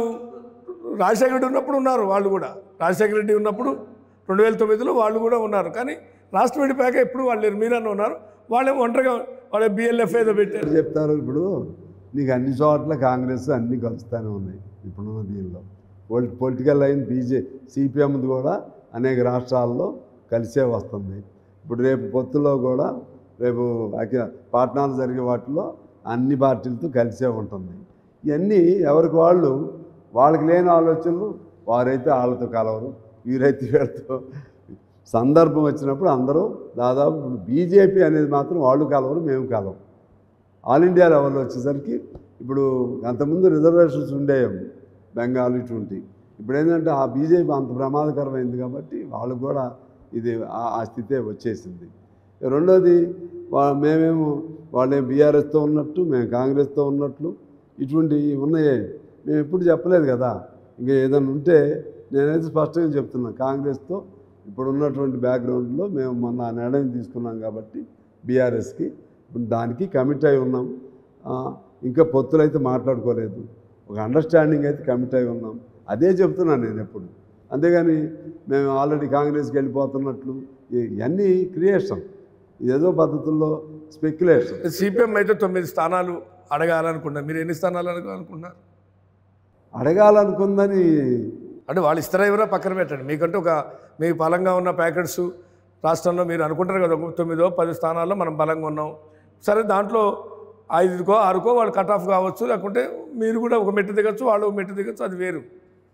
రాజశేఖర రెడ్డి ఉన్నప్పుడు ఉన్నారు వాళ్ళు కూడా రాజశేఖర రెడ్డి ఉన్నప్పుడు రెండు వేల తొమ్మిదిలో వాళ్ళు కూడా ఉన్నారు కానీ రాష్ట్రం విడిపోయాక ఎప్పుడు వాళ్ళు లేరు మీరన్న ఉన్నారు వాళ్ళేమో ఒంటరిగా వాళ్ళ బిఎల్ఎఫ్ ఏదో పెట్టారు ఎట్లా చెప్తారు ఇప్పుడు నీకు అన్ని చోట్ల కాంగ్రెస్ అన్నీ కలుస్తూనే ఉన్నాయి ఇప్పుడున్న దీనిలో పొలి పొలిటికల్ లైన్ బీజే సిపిఎంది కూడా అనేక రాష్ట్రాల్లో కలిసే వస్తుంది ఇప్పుడు రేపు పొత్తులో కూడా రేపు అఖి- పాట్నాలు జరిగే వాటిలో అన్ని పార్టీలతో కలిసే ఉంటుంది ఇవన్నీ ఎవరికి వాళ్ళు వాళ్ళకి లేని ఆలోచనలు వారైతే వాళ్ళతో కలవరు వీరైతే వీళ్ళతో సందర్భం వచ్చినప్పుడు అందరూ దాదాపు ఇప్పుడు బీజేపీ అనేది మాత్రం వాళ్ళు కలవరు మేము కలవం ఆల్ ఇండియా లెవెల్లో వచ్చేసరికి ఇప్పుడు అంతకుముందు రిజర్వేషన్స్ ఉండేవి బెంగాల్ ఇటువంటి ఇప్పుడు ఏంటంటే ఆ బీజేపీ అంత ప్రమాదకరమైంది కాబట్టి వాళ్ళకు కూడా ఇది ఆ- ఆ స్థితే వచ్చేసింది రెండోది వా మేమేమో వాళ్ళేం బీఆర్ఎస్తో ఉన్నట్టు మేము కాంగ్రెస్తో ఉన్నట్లు ఇటువంటివి ఉన్నాయి మేము ఎప్పుడు చెప్పలేదు కదా ఇంకా ఏదైనా ఉంటే నేనైతే స్పష్టంగా చెప్తున్నా కాంగ్రెస్తో ఇప్పుడు ఉన్నటువంటి బ్యాక్గ్రౌండ్లో మేము మొన్న ఆ నిర్ణయం తీసుకున్నాం కాబట్టి బీఆర్ఎస్కి ఇప్పుడు దానికి కమిట్ అయి ఉన్నాం ఆ, ఇంకా పొత్తులు అయితే మాట్లాడుకోలేదు ఒక అండర్స్టాండింగ్ అయితే కమిట్ అయి ఉన్నాం అదే చెప్తున్నాను నేను ఎప్పుడు అంతేగాని మేము ఆల్రెడీ కాంగ్రెస్కి వెళ్ళిపోతున్నట్లు ఇ- ఇవన్నీ క్రియేషన్ ఏదో పద్ధతుల్లో స్పెక్యులేషన్ సిపిఎం అయితే తొమ్మిది స్థానాలు అడగాలనుకున్నారు మీరు ఎన్ని స్థానాలు అడగాలనుకున్నారు అడగాలనుకుందని అంటే వాళ్ళు ఇస్తారా ఎవరో పక్కన పెట్టండి మీకంటూ ఒక మీ బలంగా ఉన్న ప్యాకెట్స్ రాష్ట్రంలో మీరు అనుకుంటారు కదా ఒక తొమ్మిదో పది స్థానాల్లో మనం బలంగా ఉన్నాం సరే దాంట్లో ఐదుకో ఆరుకో వాళ్ళు కట్ ఆఫ్ కావచ్చు లేకుంటే మీరు కూడా ఒక మెట్టు దిగచ్చు వాళ్ళు ఒక మెట్టు దిగచ్చు అది వేరు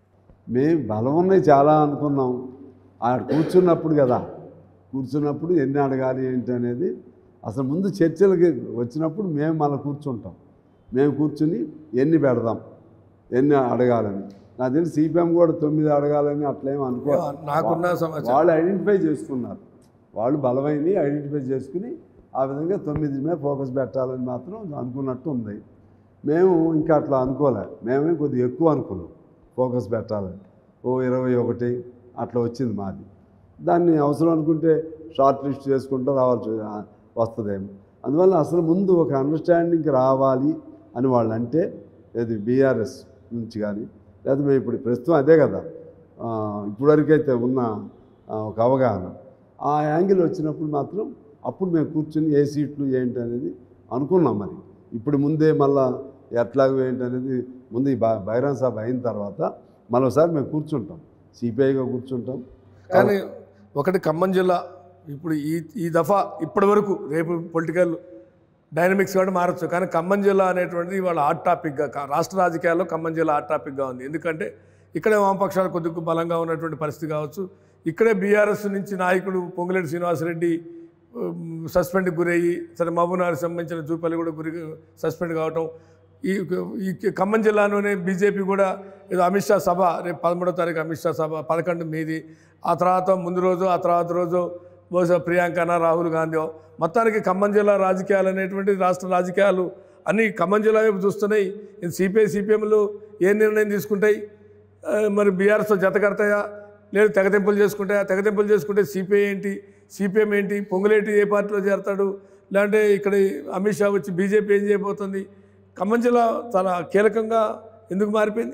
మేము బలం ఉన్నాయి చాలా అనుకున్నాం ఆడ కూర్చున్నప్పుడు కదా కూర్చున్నప్పుడు ఎన్ని అడగాలి ఏంటి అనేది అసలు ముందు చర్చలకి వచ్చినప్పుడు మేము మళ్ళీ కూర్చుంటాం మేము కూర్చుని ఎన్ని పెడదాం ఎన్ని అడగాలని నాకు తెలిసి సిపిఎం కూడా తొమ్మిది అడగాలని అట్లేం అనుకో నాకున్న సమాచారం వాళ్ళు ఐడెంటిఫై చేసుకున్నారు వాళ్ళు బలమైనవి ఐడెంటిఫై చేసుకుని ఆ విధంగా తొమ్మిది మీద ఫోకస్ పెట్టాలని మాత్రం అనుకున్నట్టు ఉంది మేము ఇంకా అట్లా అనుకోలే మేమే కొద్దిగా ఎక్కువ అనుకున్నాం ఫోకస్ పెట్టాలని ఓ ఇరవై ఒకటి అట్లా వచ్చింది మాది దాన్ని అవసరం అనుకుంటే షార్ట్ లిస్ట్ చేసుకుంటూ రావాల్సి ఆ, వస్తుందేమో అందువల్ల అసలు ముందు ఒక అండర్స్టాండింగ్కి రావాలి అని వాళ్ళు అంటే అది బీఆర్ఎస్ నుంచి కానీ లేదా మేము ఇప్పుడు ప్రస్తుతం అదే కదా ఆ, ఇప్పటివరకైతే ఉన్న ఆ, ఒక అవగాహన ఆ యాంగిల్ వచ్చినప్పుడు మాత్రం అప్పుడు మేము కూర్చుని ఏ సీట్లు ఏంటి అనేది అనుకున్నాం మరి ఇప్పుడు ముందే మళ్ళా ఎట్లాగో ఏంటి అనేది ముందు ఈ బై- బహిరంగ సభ అయిన తర్వాత మరోసారి మేము కూర్చుంటాం సిపిఐగా కూర్చుంటాం కానీ ఒకటి ఖమ్మం జిల్లా ఇప్పుడు ఈ ఈ దఫా ఇప్పటి వరకు రేపు పొలిటికల్ డైనమిక్స్ కూడా మారచ్చు కానీ ఖమ్మం జిల్లా అనేటువంటిది ఇవాళ హాట్ టాపిక్గా కా- రాష్ట్ర రాజకీయాల్లో ఖమ్మం జిల్లా హాట్ టాపిక్గా ఉంది ఎందుకంటే ఇక్కడే వామపక్షాలు కొద్దిగా బలంగా ఉన్నటువంటి పరిస్థితి కావచ్చు ఇక్కడే బీఆర్ఎస్ నుంచి నాయకుడు పొంగులేటి శ్రీనివాసరెడ్డి ఉమ్, సస్పెండ్కి గురయ్యి సరే మహబూబ్నగర్కి సంబంధించిన జూపల్లి కూడా గురి సస్పెండ్ కావటం ఈ ఈ ఖమ్మం జిల్లాలోనే బీజేపీ కూడా ఏదో అమిత్ షా సభ రేపు పదమూడో తారీఖు అమిత్ షా సభ పదకొండు మీది ఆ తర్వాత ముందు రోజు ఆ తర్వాత రోజు బహుశా ప్రియాంకనా రాహుల్ గాంధీ మొత్తానికి ఖమ్మం జిల్లా రాజకీయాలు అనేటువంటి రాష్ట్ర రాజకీయాలు అన్నీ ఖమ్మం జిల్లా వైపు చూస్తున్నాయి ఇది సిపిఐ సిపిఎంలు ఏ నిర్ణయం తీసుకుంటాయి ఆ, మరి బీఆర్ఎస్తో జత కడతాయా లేదు తెగతింపులు చేసుకుంటాయా తెగతింపులు చేసుకుంటే సిపిఐ ఏంటి సిపిఎం ఏంటి పొంగులేటి ఏ పార్టీలో చేరతాడు లేదంటే ఇక్కడ అమిత్ షా వచ్చి బీజేపీ ఏం చేయబోతుంది ఖమ్మం జిల్లా చాలా కీలకంగా ఎందుకు మారిపోయింది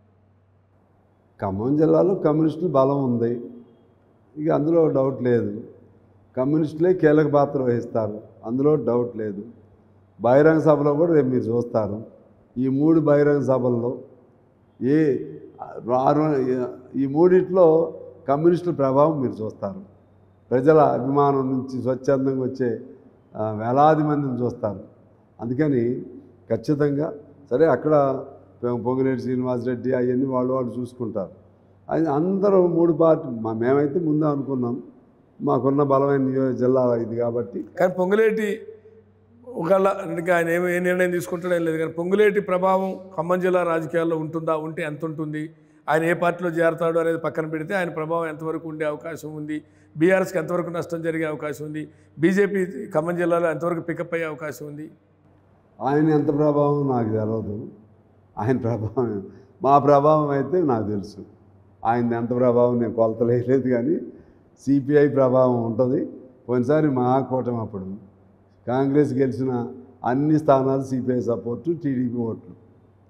ఖమ్మం జిల్లాలో కమ్యూనిస్టుల బలం ఉంది ఇక అందులో డౌట్ లేదు కమ్యూనిస్టులే కీలక పాత్ర వహిస్తారు అందులో డౌట్ లేదు బహిరంగ సభలో కూడా రేపు మీరు చూస్తారు ఈ మూడు బహిరంగ సభల్లో ఏ ఆరు ఈ మూడిట్లో కమ్యూనిస్టుల ప్రభావం మీరు చూస్తారు ప్రజల అభిమానం నుంచి స్వచ్ఛందంగా వచ్చే ఆ, వేలాది మందిని చూస్తారు అందుకని ఖచ్చితంగా సరే అక్కడ పొ- పొంగిరెడ్డి శ్రీనివాసరెడ్డి అవన్నీ వాళ్ళు వాళ్ళు చూసుకుంటారు అది అందరూ మూడు పార్టీ మా మేమైతే ముందే అనుకున్నాం మాకున్న బలమైన నియోజక జిల్లా ఇది కాబట్టి కానీ పొంగులేటి ఒకవేళ ఇంకా ఆయన ఏమి ఏ నిర్ణయం తీసుకుంటాడో ఏం లేదు కానీ పొంగులేటి ప్రభావం ఖమ్మం జిల్లా రాజకీయాల్లో ఉంటుందా ఉంటే ఎంత ఉంటుంది ఆయన ఏ పార్టీలో చేరతాడు అనేది పక్కన పెడితే ఆయన ప్రభావం ఎంతవరకు ఉండే అవకాశం ఉంది బీఆర్ఎస్కి ఎంతవరకు నష్టం జరిగే అవకాశం ఉంది బీజేపీ ఖమ్మం జిల్లాలో ఎంతవరకు పికప్ అయ్యే అవకాశం ఉంది ఆయన ఎంత ప్రభావం నాకు తెలియదు ఆయన ప్రభావం మా ప్రభావం అయితే నాకు తెలుసు ఆయన ఎంత ప్రభావం నేను కొలతలేదు కానీ సిపిఐ ప్రభావం ఉంటుంది పోయినసారి మా కూటమి అప్పుడు కాంగ్రెస్ గెలిచిన అన్ని స్థానాలు సిపిఐ సపోర్టు టీడీపీ ఓట్లు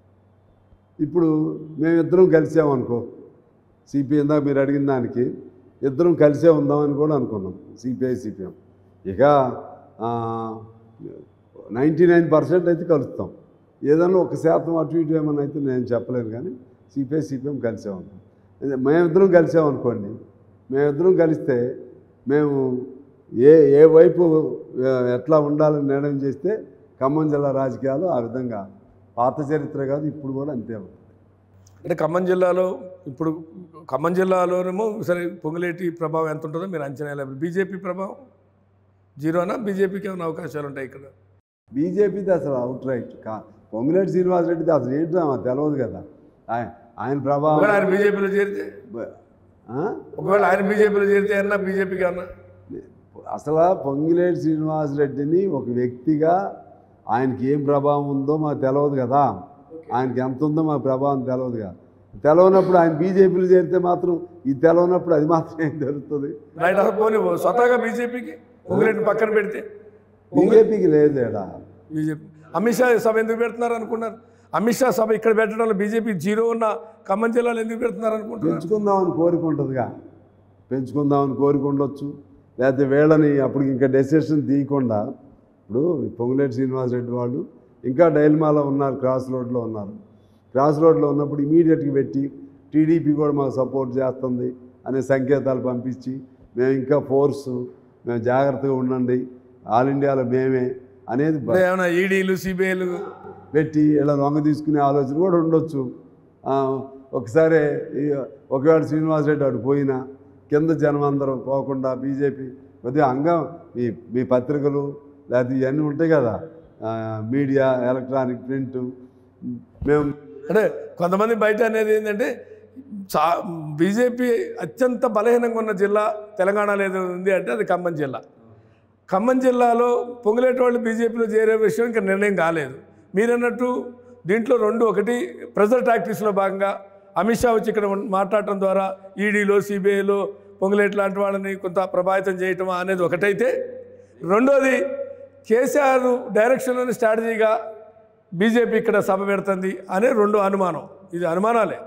ఇప్పుడు మేమిద్దరం కలిసామనుకో సిపిఐ ఇందాక మీరు అడిగిన దానికి ఇద్దరం కలిసే ఉందామని కూడా అనుకున్నాం సిపిఐ సిపిఎం ఇక నైంటీ నైన్ పర్సెంట్ అయితే కలుస్తాం ఏదన్నా ఒక శాతం అటు ఇటు ఏమన్నా అయితే నేను చెప్పలేను కానీ సిపిఐ సిపిఎం కలిసే ఉంటాం అదే మేమిద్దరం కలిసామనుకోండి మేమిద్దరం కలిస్తే మేము ఏ ఏ వైపు ఆ, ఎట్లా ఉండాలని నిర్ణయం చేస్తే ఖమ్మం జిల్లా రాజకీయాలు ఆ విధంగా పాత చరిత్ర కాదు ఇప్పుడు కూడా అంతే ఉంది అంటే ఖమ్మం జిల్లాలో ఇప్పుడు ఖమ్మం జిల్లాలోనేమో సరే పొంగులేటి ప్రభావం ఎంత ఉంటుందో మీరు అంచనా వేయలేరు బీజేపీ ప్రభావం జీరోనా బీజేపీకి ఏమైనా అవకాశాలు ఉంటాయి ఇక్కడ బీజేపీది అసలు అవుట్ రైట్ కా పొంగులేటి శ్రీనివాసరెడ్డిది అసలు ఏంటో మాకు తెలియదు కదా ఆయన ఆయన ప్రభావం ఒకవేళ ఆయన బీజేపీలో చేరితే ఆ? ఒకవేళ ఆయన బీజేపీలో చేరితే అన్నా బీజేపీకి అన్నా అసలు పొంగిలేటి శ్రీనివాసరెడ్డిని ఒక వ్యక్తిగా ఆయనకి ఏం ప్రభావం ఉందో మాకు తెలియదు కదా ఆయనకి ఎంత ఉందో మాకు ప్రభావం తెలియదు కదా తెలవనప్పుడు ఆయన బీజేపీలో చేరితే మాత్రం ఇది తెలవనప్పుడు అది మాత్రం ఏం తెలుస్తుంది రైట్ అసలు పోనీ స్వతహాగా బీజేపీకి పొంగులేటిని పక్కన పెడితే బీజేపీకి లేదు ఏడా బీజేపీ అమిత్ షా సభ ఎందుకు పెడుతున్నారు అనుకున్నారు అమిత్ షా సభ ఇక్కడ పెట్టడంలో బీజేపీ జీరో ఉన్న ఖమ్మం జిల్లాలో ఎందుకు పెడుతున్నారు అనుకుంటున్నారు పెంచుకుందామని కోరిక ఉంటుందిగా పెంచుకుందామని కోరిక ఉండొచ్చు లేకపోతే వీళ్ళని అప్పుడు ఇంకా డెసిషన్ తీయకుండా ఇప్పుడు పొంగులేటి శ్రీనివాసరెడ్డి వాళ్ళు ఇంకా డైల్మాలో ఉన్నారు క్రాస్ రోడ్లో ఉన్నారు క్రాస్ రోడ్లో ఉన్నప్పుడు ఇమీడియట్గా పెట్టి టీడీపీ కూడా మాకు సపోర్ట్ చేస్తుంది అనే సంకేతాలు పంపించి మేము ఇంకా ఫోర్స్ మేము జాగ్రత్తగా ఉండండి ఆల్ ఇండియాలో మేమే అనేది బ- అంటే ఏమైనా ఈడీలు సిబిఐలు పెట్టి ఇలా లొంగ తీసుకునే ఆలోచన కూడా ఉండొచ్చు ఆ, ఒకసారి ఈ ఒకవేళ శ్రీనివాసరెడ్డి అటు పోయినా కింద జనం అందరూ పోకుండా బీజేపీ కొద్దిగా అంగం మీ మీ పత్రికలు లేకపోతే ఇవన్నీ ఉంటాయి కదా ఆ, మీడియా ఎలక్ట్రానిక్ ప్రింట్ మేము అంటే కొంతమంది బయట అనేది ఏంటంటే చా బీజేపీ అత్యంత బలహీనంగా ఉన్న జిల్లా తెలంగాణలో ఏదో ఉంది అంటే అది ఖమ్మం జిల్లా ఖమ్మం జిల్లాలో పొంగులేటి వాళ్ళు బీజేపీలో చేరే విషయం ఇంకా నిర్ణయం కాలేదు మీరన్నట్టు దీంట్లో రెండు ఒకటి ప్రెజర్ టాక్టిక్స్లో భాగంగా అమిత్ షా వచ్చి ఇక్కడ ఉన్- మాట్లాడటం ద్వారా ఈడీలో సిబిఐలో పొంగులేటి లాంటి వాళ్ళని కొంత ప్రభావితం చేయటం అనేది ఒకటైతే రెండోది కేసీఆర్ డైరెక్షన్లోని స్ట్రాటజీగా బీజేపీ ఇక్కడ సభ పెడుతుంది అనే రెండు అనుమానం ఇది అనుమానాలే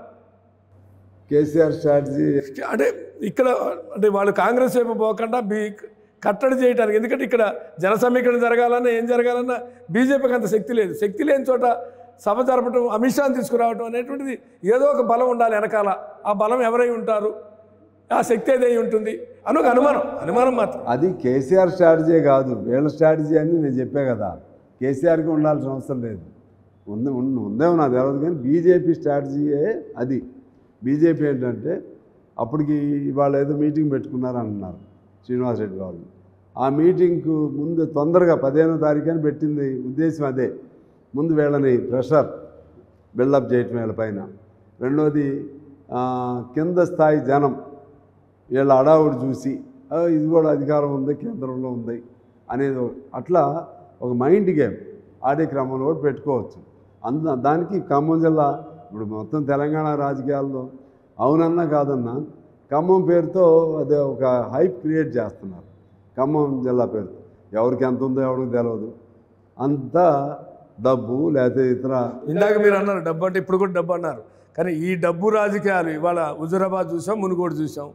కేసీఆర్ స్ట్రాటజీ అంటే ఇక్కడ అంటే వాళ్ళు కాంగ్రెస్ వైపు పోకుండా బీ కట్టడి చేయడానికి ఎందుకంటే ఇక్కడ జన సమీకరణ జరగాలన్నా ఏం జరగాలన్నా బీజేపీకి అంత శక్తి లేదు శక్తి లేని చోట సభ జరపడం అమిత్ షాని తీసుకురావడం అనేటువంటిది ఏదో ఒక బలం ఉండాలి వెనకాల ఆ బలం ఎవరై ఉంటారు ఆ శక్తి ఏదై ఉంటుంది అని ఒక అనుమానం అనుమానం మాత్రం అది కేసీఆర్ స్ట్రాటజీ కాదు వీళ్ళ స్ట్రాటజీ అని నేను చెప్పా కదా కేసీఆర్కి ఉండాల్సిన అవసరం లేదు ఉంది ఉంది ఉందేమో నాకు తెలియదు కానీ బీజేపీ స్ట్రాటజీయే అది బీజేపీ ఏంటంటే అప్పటికి వాళ్ళు ఏదో మీటింగ్ పెట్టుకున్నారు అంటున్నారు శ్రీనివాసరెడ్డి వాళ్ళు ఆ మీటింగ్కు ముందు తొందరగా పదిహేనో తారీఖు అని పెట్టింది ఉద్దేశం అదే ముందు వీళ్ళని ప్రెషర్ బిల్డప్ చేయటం వీళ్ళ పైన రెండోది ఆ, కింద స్థాయి జనం వీళ్ళ అడావుడు చూసి "ఆ, ఇది కూడా అధికారం ఉంది కేంద్రంలో ఉంది అనేది ఒక- అట్లా ఒక మైండ్ గేమ్ ఆడే క్రమంలో కూడా పెట్టుకోవచ్చు అందు దానికి ఖమ్మం జిల్లా ఇప్పుడు మొత్తం తెలంగాణ రాజకీయాల్లో అవునన్నా కాదన్నా ఖమ్మం పేరుతో అదే ఒక హైప్ క్రియేట్ చేస్తున్నారు ఖమ్మం జిల్లా పేరుతో ఎవరికి ఎంత ఉందో ఎవరికి తెలియదు అంతా డబ్బు లేకపోతే ఇతర ఇందాక మీరు అన్నారు డబ్బు అంటే ఇప్పుడు కూడా డబ్బు అన్నారు కానీ ఈ డబ్బు రాజకీయాలు ఇవాళ హుజురాబాద్ చూసాం మునుగోడు చూసాం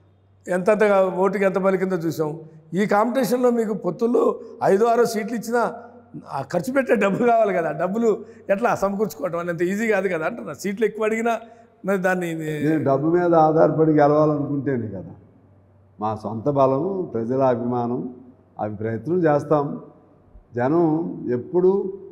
ఎంతగా ఓటుకి ఎంత పలికిందో చూసాం ఈ కాంపిటీషన్లో మీకు పొత్తుల్లో ఐదో ఆరో సీట్లు ఇచ్చినా ఆ ఖర్చు పెట్టే డబ్బు కావాలి కదా ఆ డబ్బులు ఎట్లా సమకూర్చుకోవటం అనేది ఈజీ కాదు కదా అంటున్నా సీట్లు ఎక్కువ అడిగినా మరి దాన్ని నేను డబ్బు మీద ఆధారపడి గెలవాలనుకుంటేనే కదా మా సొంత బలం ప్రజల అభిమానం అవి ప్రయత్నం చేస్తాం జనం ఎప్పుడు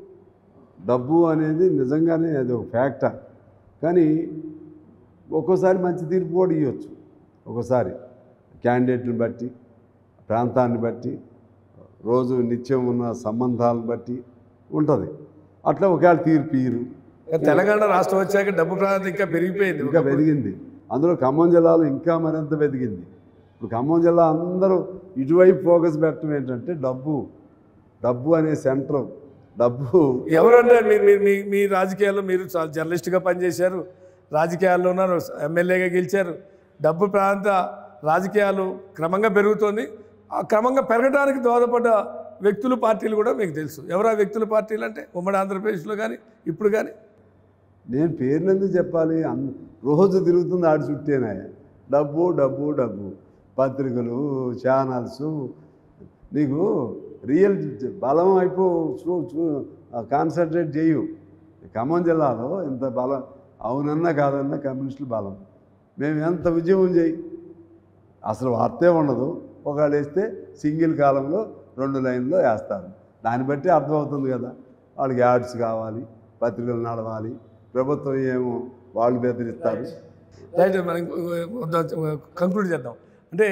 డబ్బు అనేది నిజంగానే అది ఒక ఫ్యాక్టర్ కానీ ఒక్కోసారి మంచి తీర్పు కూడా ఇవ్వచ్చు ఒక్కోసారి క్యాండిడేట్ని బట్టి ప్రాంతాన్ని బట్టి రోజు నిత్యం ఉన్న సంబంధాలను బట్టి ఉంటుంది అట్లా ఒకవేళ తీర్పు ఇయ్యరు తెలంగాణ రాష్ట్రం వచ్చాక డబ్బు ప్రాంతం ఇంకా పెరిగిపోయింది ఇంకా పెరిగింది అందులో ఖమ్మం జిల్లాలో ఇంకా మరింత పెరిగింది ఇప్పుడు ఖమ్మం జిల్లా అందరూ ఇటువైపు ఫోకస్ పెట్టడం ఏంటంటే డబ్బు డబ్బు అనే సెంటర్ డబ్బు ఎవరంటే మీరు మీరు మీ మీ రాజకీయాల్లో మీరు చాలా జర్నలిస్ట్గా పనిచేశారు రాజకీయాల్లో ఉన్నారు ఎమ్మెల్యేగా గెలిచారు డబ్బు ప్రాంత రాజకీయాలు క్రమంగా పెరుగుతోంది ఆ క్రమంగా పెరగడానికి దోహదపడ్డ వ్యక్తులు పార్టీలు కూడా మీకు తెలుసు ఎవరు ఆ వ్యక్తుల పార్టీలు అంటే ఉమ్మడి ఆంధ్రప్రదేశ్లో కానీ ఇప్పుడు కానీ నేను పేర్లు ఎందుకు చెప్పాలి అన్ రోజు తిరుగుతుంది ఆడి చుట్టేనే డబ్బు డబ్బు డబ్బు పత్రికలు ఛానల్స్ నీకు రియల్ బలం అయిపో చూ చూ కాన్సన్ట్రేట్ చేయు ఖమ్మం జిల్లాలో ఇంత బలం అవునన్నా కాదన్నా కమ్యూనిస్టుల బలం మేము ఎంత ఉద్యమం చేయి అసలు వార్తే ఉండదు ఒకళ్ళు వేస్తే సింగిల్ కాలంలో రెండు లైన్లో వేస్తారు దాన్ని బట్టి అర్థమవుతుంది కదా వాళ్ళకి యాడ్స్ కావాలి పత్రికలు నడవాలి ప్రభుత్వం ఏమో వాళ్ళు బెదిరిస్తారు రైట్ మనం కంక్లూడ్ చేద్దాం అంటే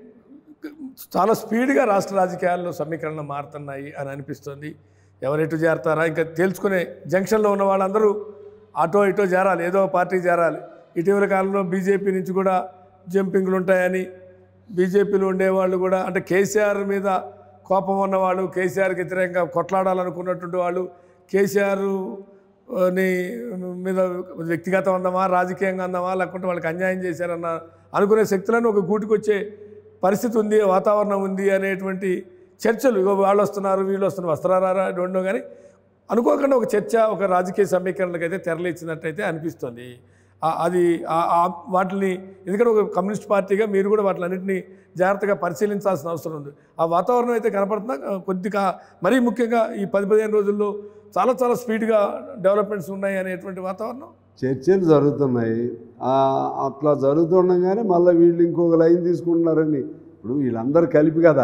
చాలా స్పీడ్గా రాష్ట్ర రాజకీయాల్లో సమీకరణలు మారుతున్నాయి అని అనిపిస్తుంది ఎవరు ఎటు చేరతారా ఇంకా తేల్చుకునే జంక్షన్లో ఉన్న వాళ్ళందరూ అటో ఇటో చేరాలి ఏదో పార్టీకి చేరాలి ఇటీవల కాలంలో బీజేపీ నుంచి కూడా జంపింగ్లు ఉంటాయని బీజేపీలో ఉండేవాళ్ళు కూడా అంటే కేసీఆర్ మీద కోపం ఉన్నవాళ్ళు కేసీఆర్కి వ్యతిరేకంగా కొట్లాడాలనుకున్నటువంటి వాళ్ళు కేసీఆర్ ఆ, ని మీద వ్యక్తిగతం అందామా రాజకీయంగా అందామా లేకుంటే వాళ్ళకి అన్యాయం చేశారన్న అనుకునే శక్తులను ఒక గూటికి వచ్చే పరిస్థితి ఉంది వాతావరణం ఉంది అనేటువంటి చర్చలు ఇగో వాళ్ళు వస్తున్నారు వీళ్ళు వస్తున్నారు వస్తున్నారా డోంట్ నో కానీ అనుకోకుండా ఒక చర్చ ఒక రాజకీయ సమీకరణలకు అయితే తెరలిచ్చినట్టయితే అనిపిస్తుంది ఆ- అది ఆ- ఆ వాటిని ఎందుకంటే ఒక కమ్యూనిస్ట్ పార్టీగా మీరు కూడా వాటిలన్నింటినీ జాగ్రత్తగా పరిశీలించాల్సిన అవసరం ఉంది ఆ వాతావరణం అయితే కనపడుతున్నా ఆ, కొద్దిగా మరీ ముఖ్యంగా ఈ పది పదిహేను రోజుల్లో చాలా చాలా స్పీడ్గా డెవలప్మెంట్స్ ఉన్నాయి అనేటువంటి వాతావరణం చర్చలు జరుగుతున్నాయి ఆ, అట్లా జరుగుతుండగానే మళ్ళీ వీళ్ళు ఇంకొక లైన్ తీసుకుంటున్నారని ఇప్పుడు వీళ్ళందరూ కలిపి కదా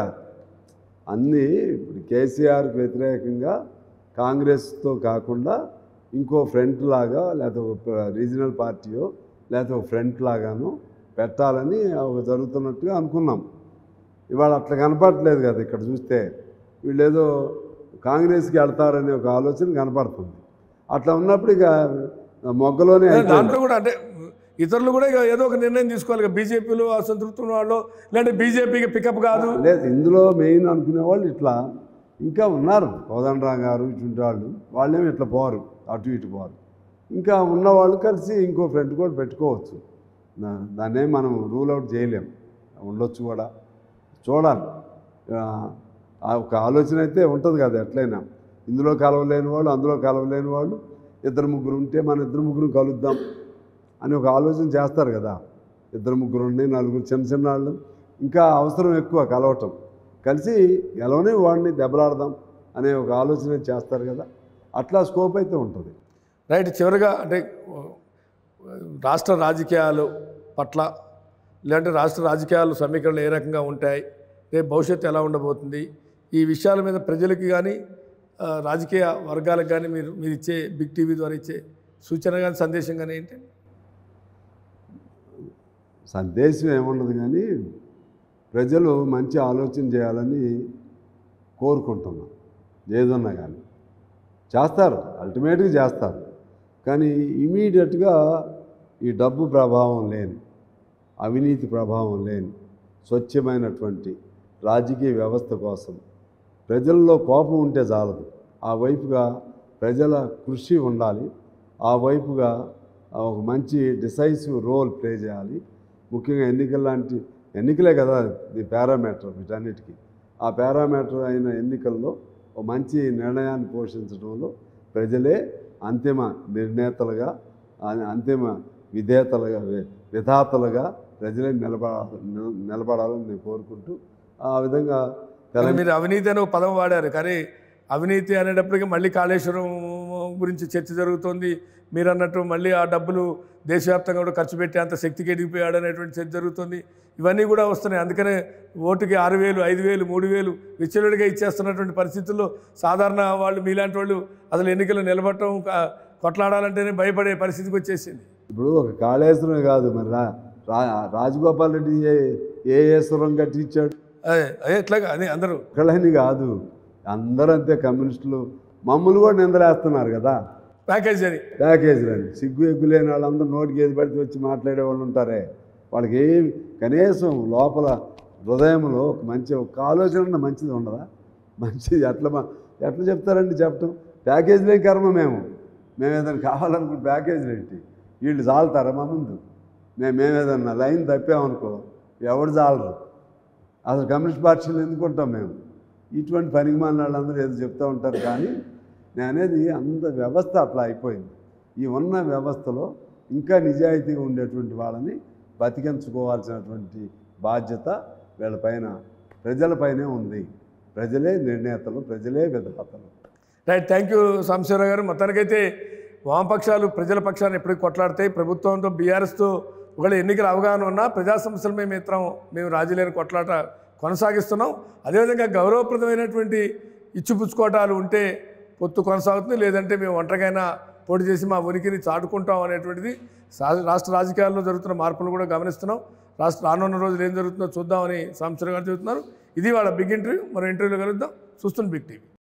అన్నీ ఇప్పుడు కేసీఆర్కి వ్యతిరేకంగా కాంగ్రెస్తో కాకుండా ఇంకో ఫ్రంట్ లాగా లేకపోతే ఒక రీజనల్ పార్టీయో లేకపోతే ఒక ఫ్రంట్ లాగాను పెట్టాలని ఒక జరుగుతున్నట్టుగా అనుకున్నాం ఇవాళ అట్లా కనపడట్లేదు కదా ఇక్కడ చూస్తే వీళ్ళు ఏదో కాంగ్రెస్కి వెళ్తారనే ఒక ఆలోచన కనపడుతుంది అట్లా ఉన్నప్పుడు ఇక మొగ్గలోనే అయిపోయింది. దాంట్లో కూడా అంటే ఇతరులు కూడా ఇక ఏదో ఒక నిర్ణయం తీసుకోవాలి ఇక బీజేపీలో అసంతృప్తి ఉన్న వాళ్ళు లేదంటే బీజేపీకి పికప్ కాదు లేదు ఇందులో మెయిన్ అనుకునే వాళ్ళు ఇట్లా ఇంకా ఉన్నారు కోదండరాం గారు ఇటువంటి వాళ్ళు వాళ్ళేమి ఇట్లా పోరు అటు ఇటు పోరు ఇంకా ఉన్నవాళ్ళు కలిసి ఇంకో ఫ్రెండ్ కూడా పెట్టుకోవచ్చు దా- దాన్నే మనం రూల్ అవుట్ చేయలేం ఉండొచ్చు కూడా చూడాలి ఆ, ఆ ఒక ఆలోచన అయితే ఉంటుంది కదా ఎట్లయినా ఇందులో కలవలేని వాళ్ళు అందులో కలవలేని వాళ్ళు ఇద్దరు ముగ్గురు ఉంటే మన ఇద్దరు ముగ్గురు కలుద్దాం అని ఒక ఆలోచన చేస్తారు కదా ఇద్దరు ముగ్గురు ఉండి నలుగురు చిన్న చిన్న వాళ్ళు ఇంకా అవసరం ఎక్కువ కలవటం కలిసి గెలవని వాడిని దెబ్బలాడదాం అనే ఒక ఆలోచన చేస్తారు కదా అట్లా స్కోప్ అయితే ఉంటుంది రైట్ చివరిగా అంటే ఆ, రాష్ట్ర రాజకీయాలు పట్ల లేదంటే రాష్ట్ర రాజకీయాలు సమీకరణలు ఏ రకంగా ఉంటాయి రేపు భవిష్యత్తు ఎలా ఉండబోతుంది ఈ విషయాల మీద ప్రజలకి కానీ ఆ, రాజకీయ వర్గాలకు కానీ మీరు మీరు ఇచ్చే బిగ్ టీవీ ద్వారా ఇచ్చే సూచన కానీ సందేశం కానీ ఏంటి సందేశం ఏముండదు కానీ ప్రజలు మంచి ఆలోచన చేయాలని కోరుకుంటున్నాం ఏదన్నా కానీ చేస్తారు అల్టిమేట్గా చేస్తారు కానీ ఇమీడియట్గా ఈ డబ్బు ప్రభావం లేని అవినీతి ప్రభావం లేని స్వచ్ఛమైనటువంటి రాజకీయ వ్యవస్థ కోసం ప్రజల్లో కోపం ఉంటే చాలదు ఆ వైపుగా ప్రజల కృషి ఉండాలి ఆ వైపుగా ఆ ఒక మంచి డిసైసివ్ రోల్ ప్లే చేయాలి ముఖ్యంగా ఎన్నికల లాంటి ఎన్నికలే కదా ఇది పారామీటర్ వీటన్నిటికీ ఆ పారామీటర్ అయిన ఎన్నికల్లో ఒక మంచి నిర్ణయాన్ని పోషించడంలో ప్రజలే అంతిమ నిర్ణేతలుగా ఆ- అంతిమ విధేతలుగా వి- విధాతలుగా ప్రజలే నిలబడ నిల- నిలబడాలని నేను కోరుకుంటూ ఆ విధంగా కానీ తెలంగాణ మీరు అవినీతి అనే ఒక పదం వాడారు కానీ అవినీతి అనేటప్పటికీ మళ్ళీ కాళేశ్వరం గురించి చర్చ జరుగుతోంది మీరు అన్నట్టు మళ్ళీ ఆ డబ్బులు దేశవ్యాప్తంగా కూడా ఖర్చు పెట్టి అంత శక్తికి ఎదిగిపోయాడు అనేటువంటి చర్చ జరుగుతుంది ఇవన్నీ కూడా వస్తున్నాయి అందుకనే ఓటుకి ఆరు వేలు ఐదు వేలు మూడు వేలు విచ్చలుడిగా ఇచ్చేస్తున్నటువంటి పరిస్థితుల్లో సాధారణ వాళ్ళు మీలాంటి వాళ్ళు అసలు ఎన్నికలు నిలబడటం కా- కొట్లాడాలంటేనే భయపడే పరిస్థితికి వచ్చేసింది ఇప్పుడు ఒక కాళేశ్వరం కాదు మరి రా రా- రాజగోపాల్ రెడ్డి ఏ ఏ ఈశ్వరం కట్టించాడు అదే అదే ఎట్లాగా అదే అందరూ ఒక్కళ్ళని కాదు అందరూ అంతే కమ్యూనిస్టులు మమ్మల్ని కూడా నిందలేస్తున్నారు కదా ప్యాకేజ్ అని ప్యాకేజీలని సిగ్గు ఎగ్గు లేని వాళ్ళందరూ నోటికి ఏది పడితే వచ్చి మాట్లాడే వాళ్ళు ఉంటారే వాళ్ళకి ఏమి కనీసం లోపల హృదయంలో ఒక మంచి ఒక ఆలోచన ఉన్న మంచిది ఉండదా మంచిది ఎట్లా మా ఎట్లా చెప్తారండి చెప్పటం ప్యాకేజీలే కర్మ మేము మేము ఏదైనా కావాలనుకుంటే ప్యాకేజీలు ఏంటి వీళ్ళు చాలుతారా మా ముందు మేము మేము ఏదన్నా లైన్ తప్పామనుకో ఎవడు చాలరు అసలు కమ్యూనిస్ట్ పార్టీలు ఎందుకుంటాం మేము ఇటువంటి పనికి వాళ్ళందరూ ఏదో చెప్తూ ఉంటారు కానీ నేను అనేది అంత వ్యవస్థ అట్లా అయిపోయింది ఈ ఉన్న వ్యవస్థలో ఇంకా నిజాయితీగా ఉండేటువంటి వాళ్ళని బతికించుకోవాల్సినటువంటి బాధ్యత వీళ్ళపైన ప్రజలపైనే ఉంది ప్రజలే నిర్ణేతలు ప్రజలే విధాతలు రైట్ థ్యాంక్ యూ సాంబశివరావు గారు మొత్తానికైతే వామపక్షాలు ప్రజల పక్షాన్ని ఎప్పటికీ కొట్లాడతాయి ప్రభుత్వంతో బీఆర్ఎస్తో ఒకవేళ ఎన్నికల అవగాహన ఉన్నా ప్రజా సమస్యల మీద మిత్రం మేము రాజీలేని కొట్లాట కొనసాగిస్తున్నాం అదేవిధంగా గౌరవప్రదమైనటువంటి ఇచ్చిపుచ్చుకోవటాలు ఉంటే పొత్తు కొనసాగుతుంది లేదంటే మేము ఒంటరికైనా పోటీ చేసి మా ఉనికిని చాటుకుంటాం అనేటువంటిది సా- రాష్ట్ర రాజకీయాల్లో జరుగుతున్న మార్పులు కూడా గమనిస్తున్నాం రాష్ట్ర రానున్న రోజులు ఏం జరుగుతుందో చూద్దామని సాంబశివరావు గారు చెబుతున్నారు ఇది వాళ్ళ బిగ్ ఇంటర్వ్యూ మరో ఇంటర్వ్యూలో కలుద్దాం చూస్తున్న బిగ్ టీవీ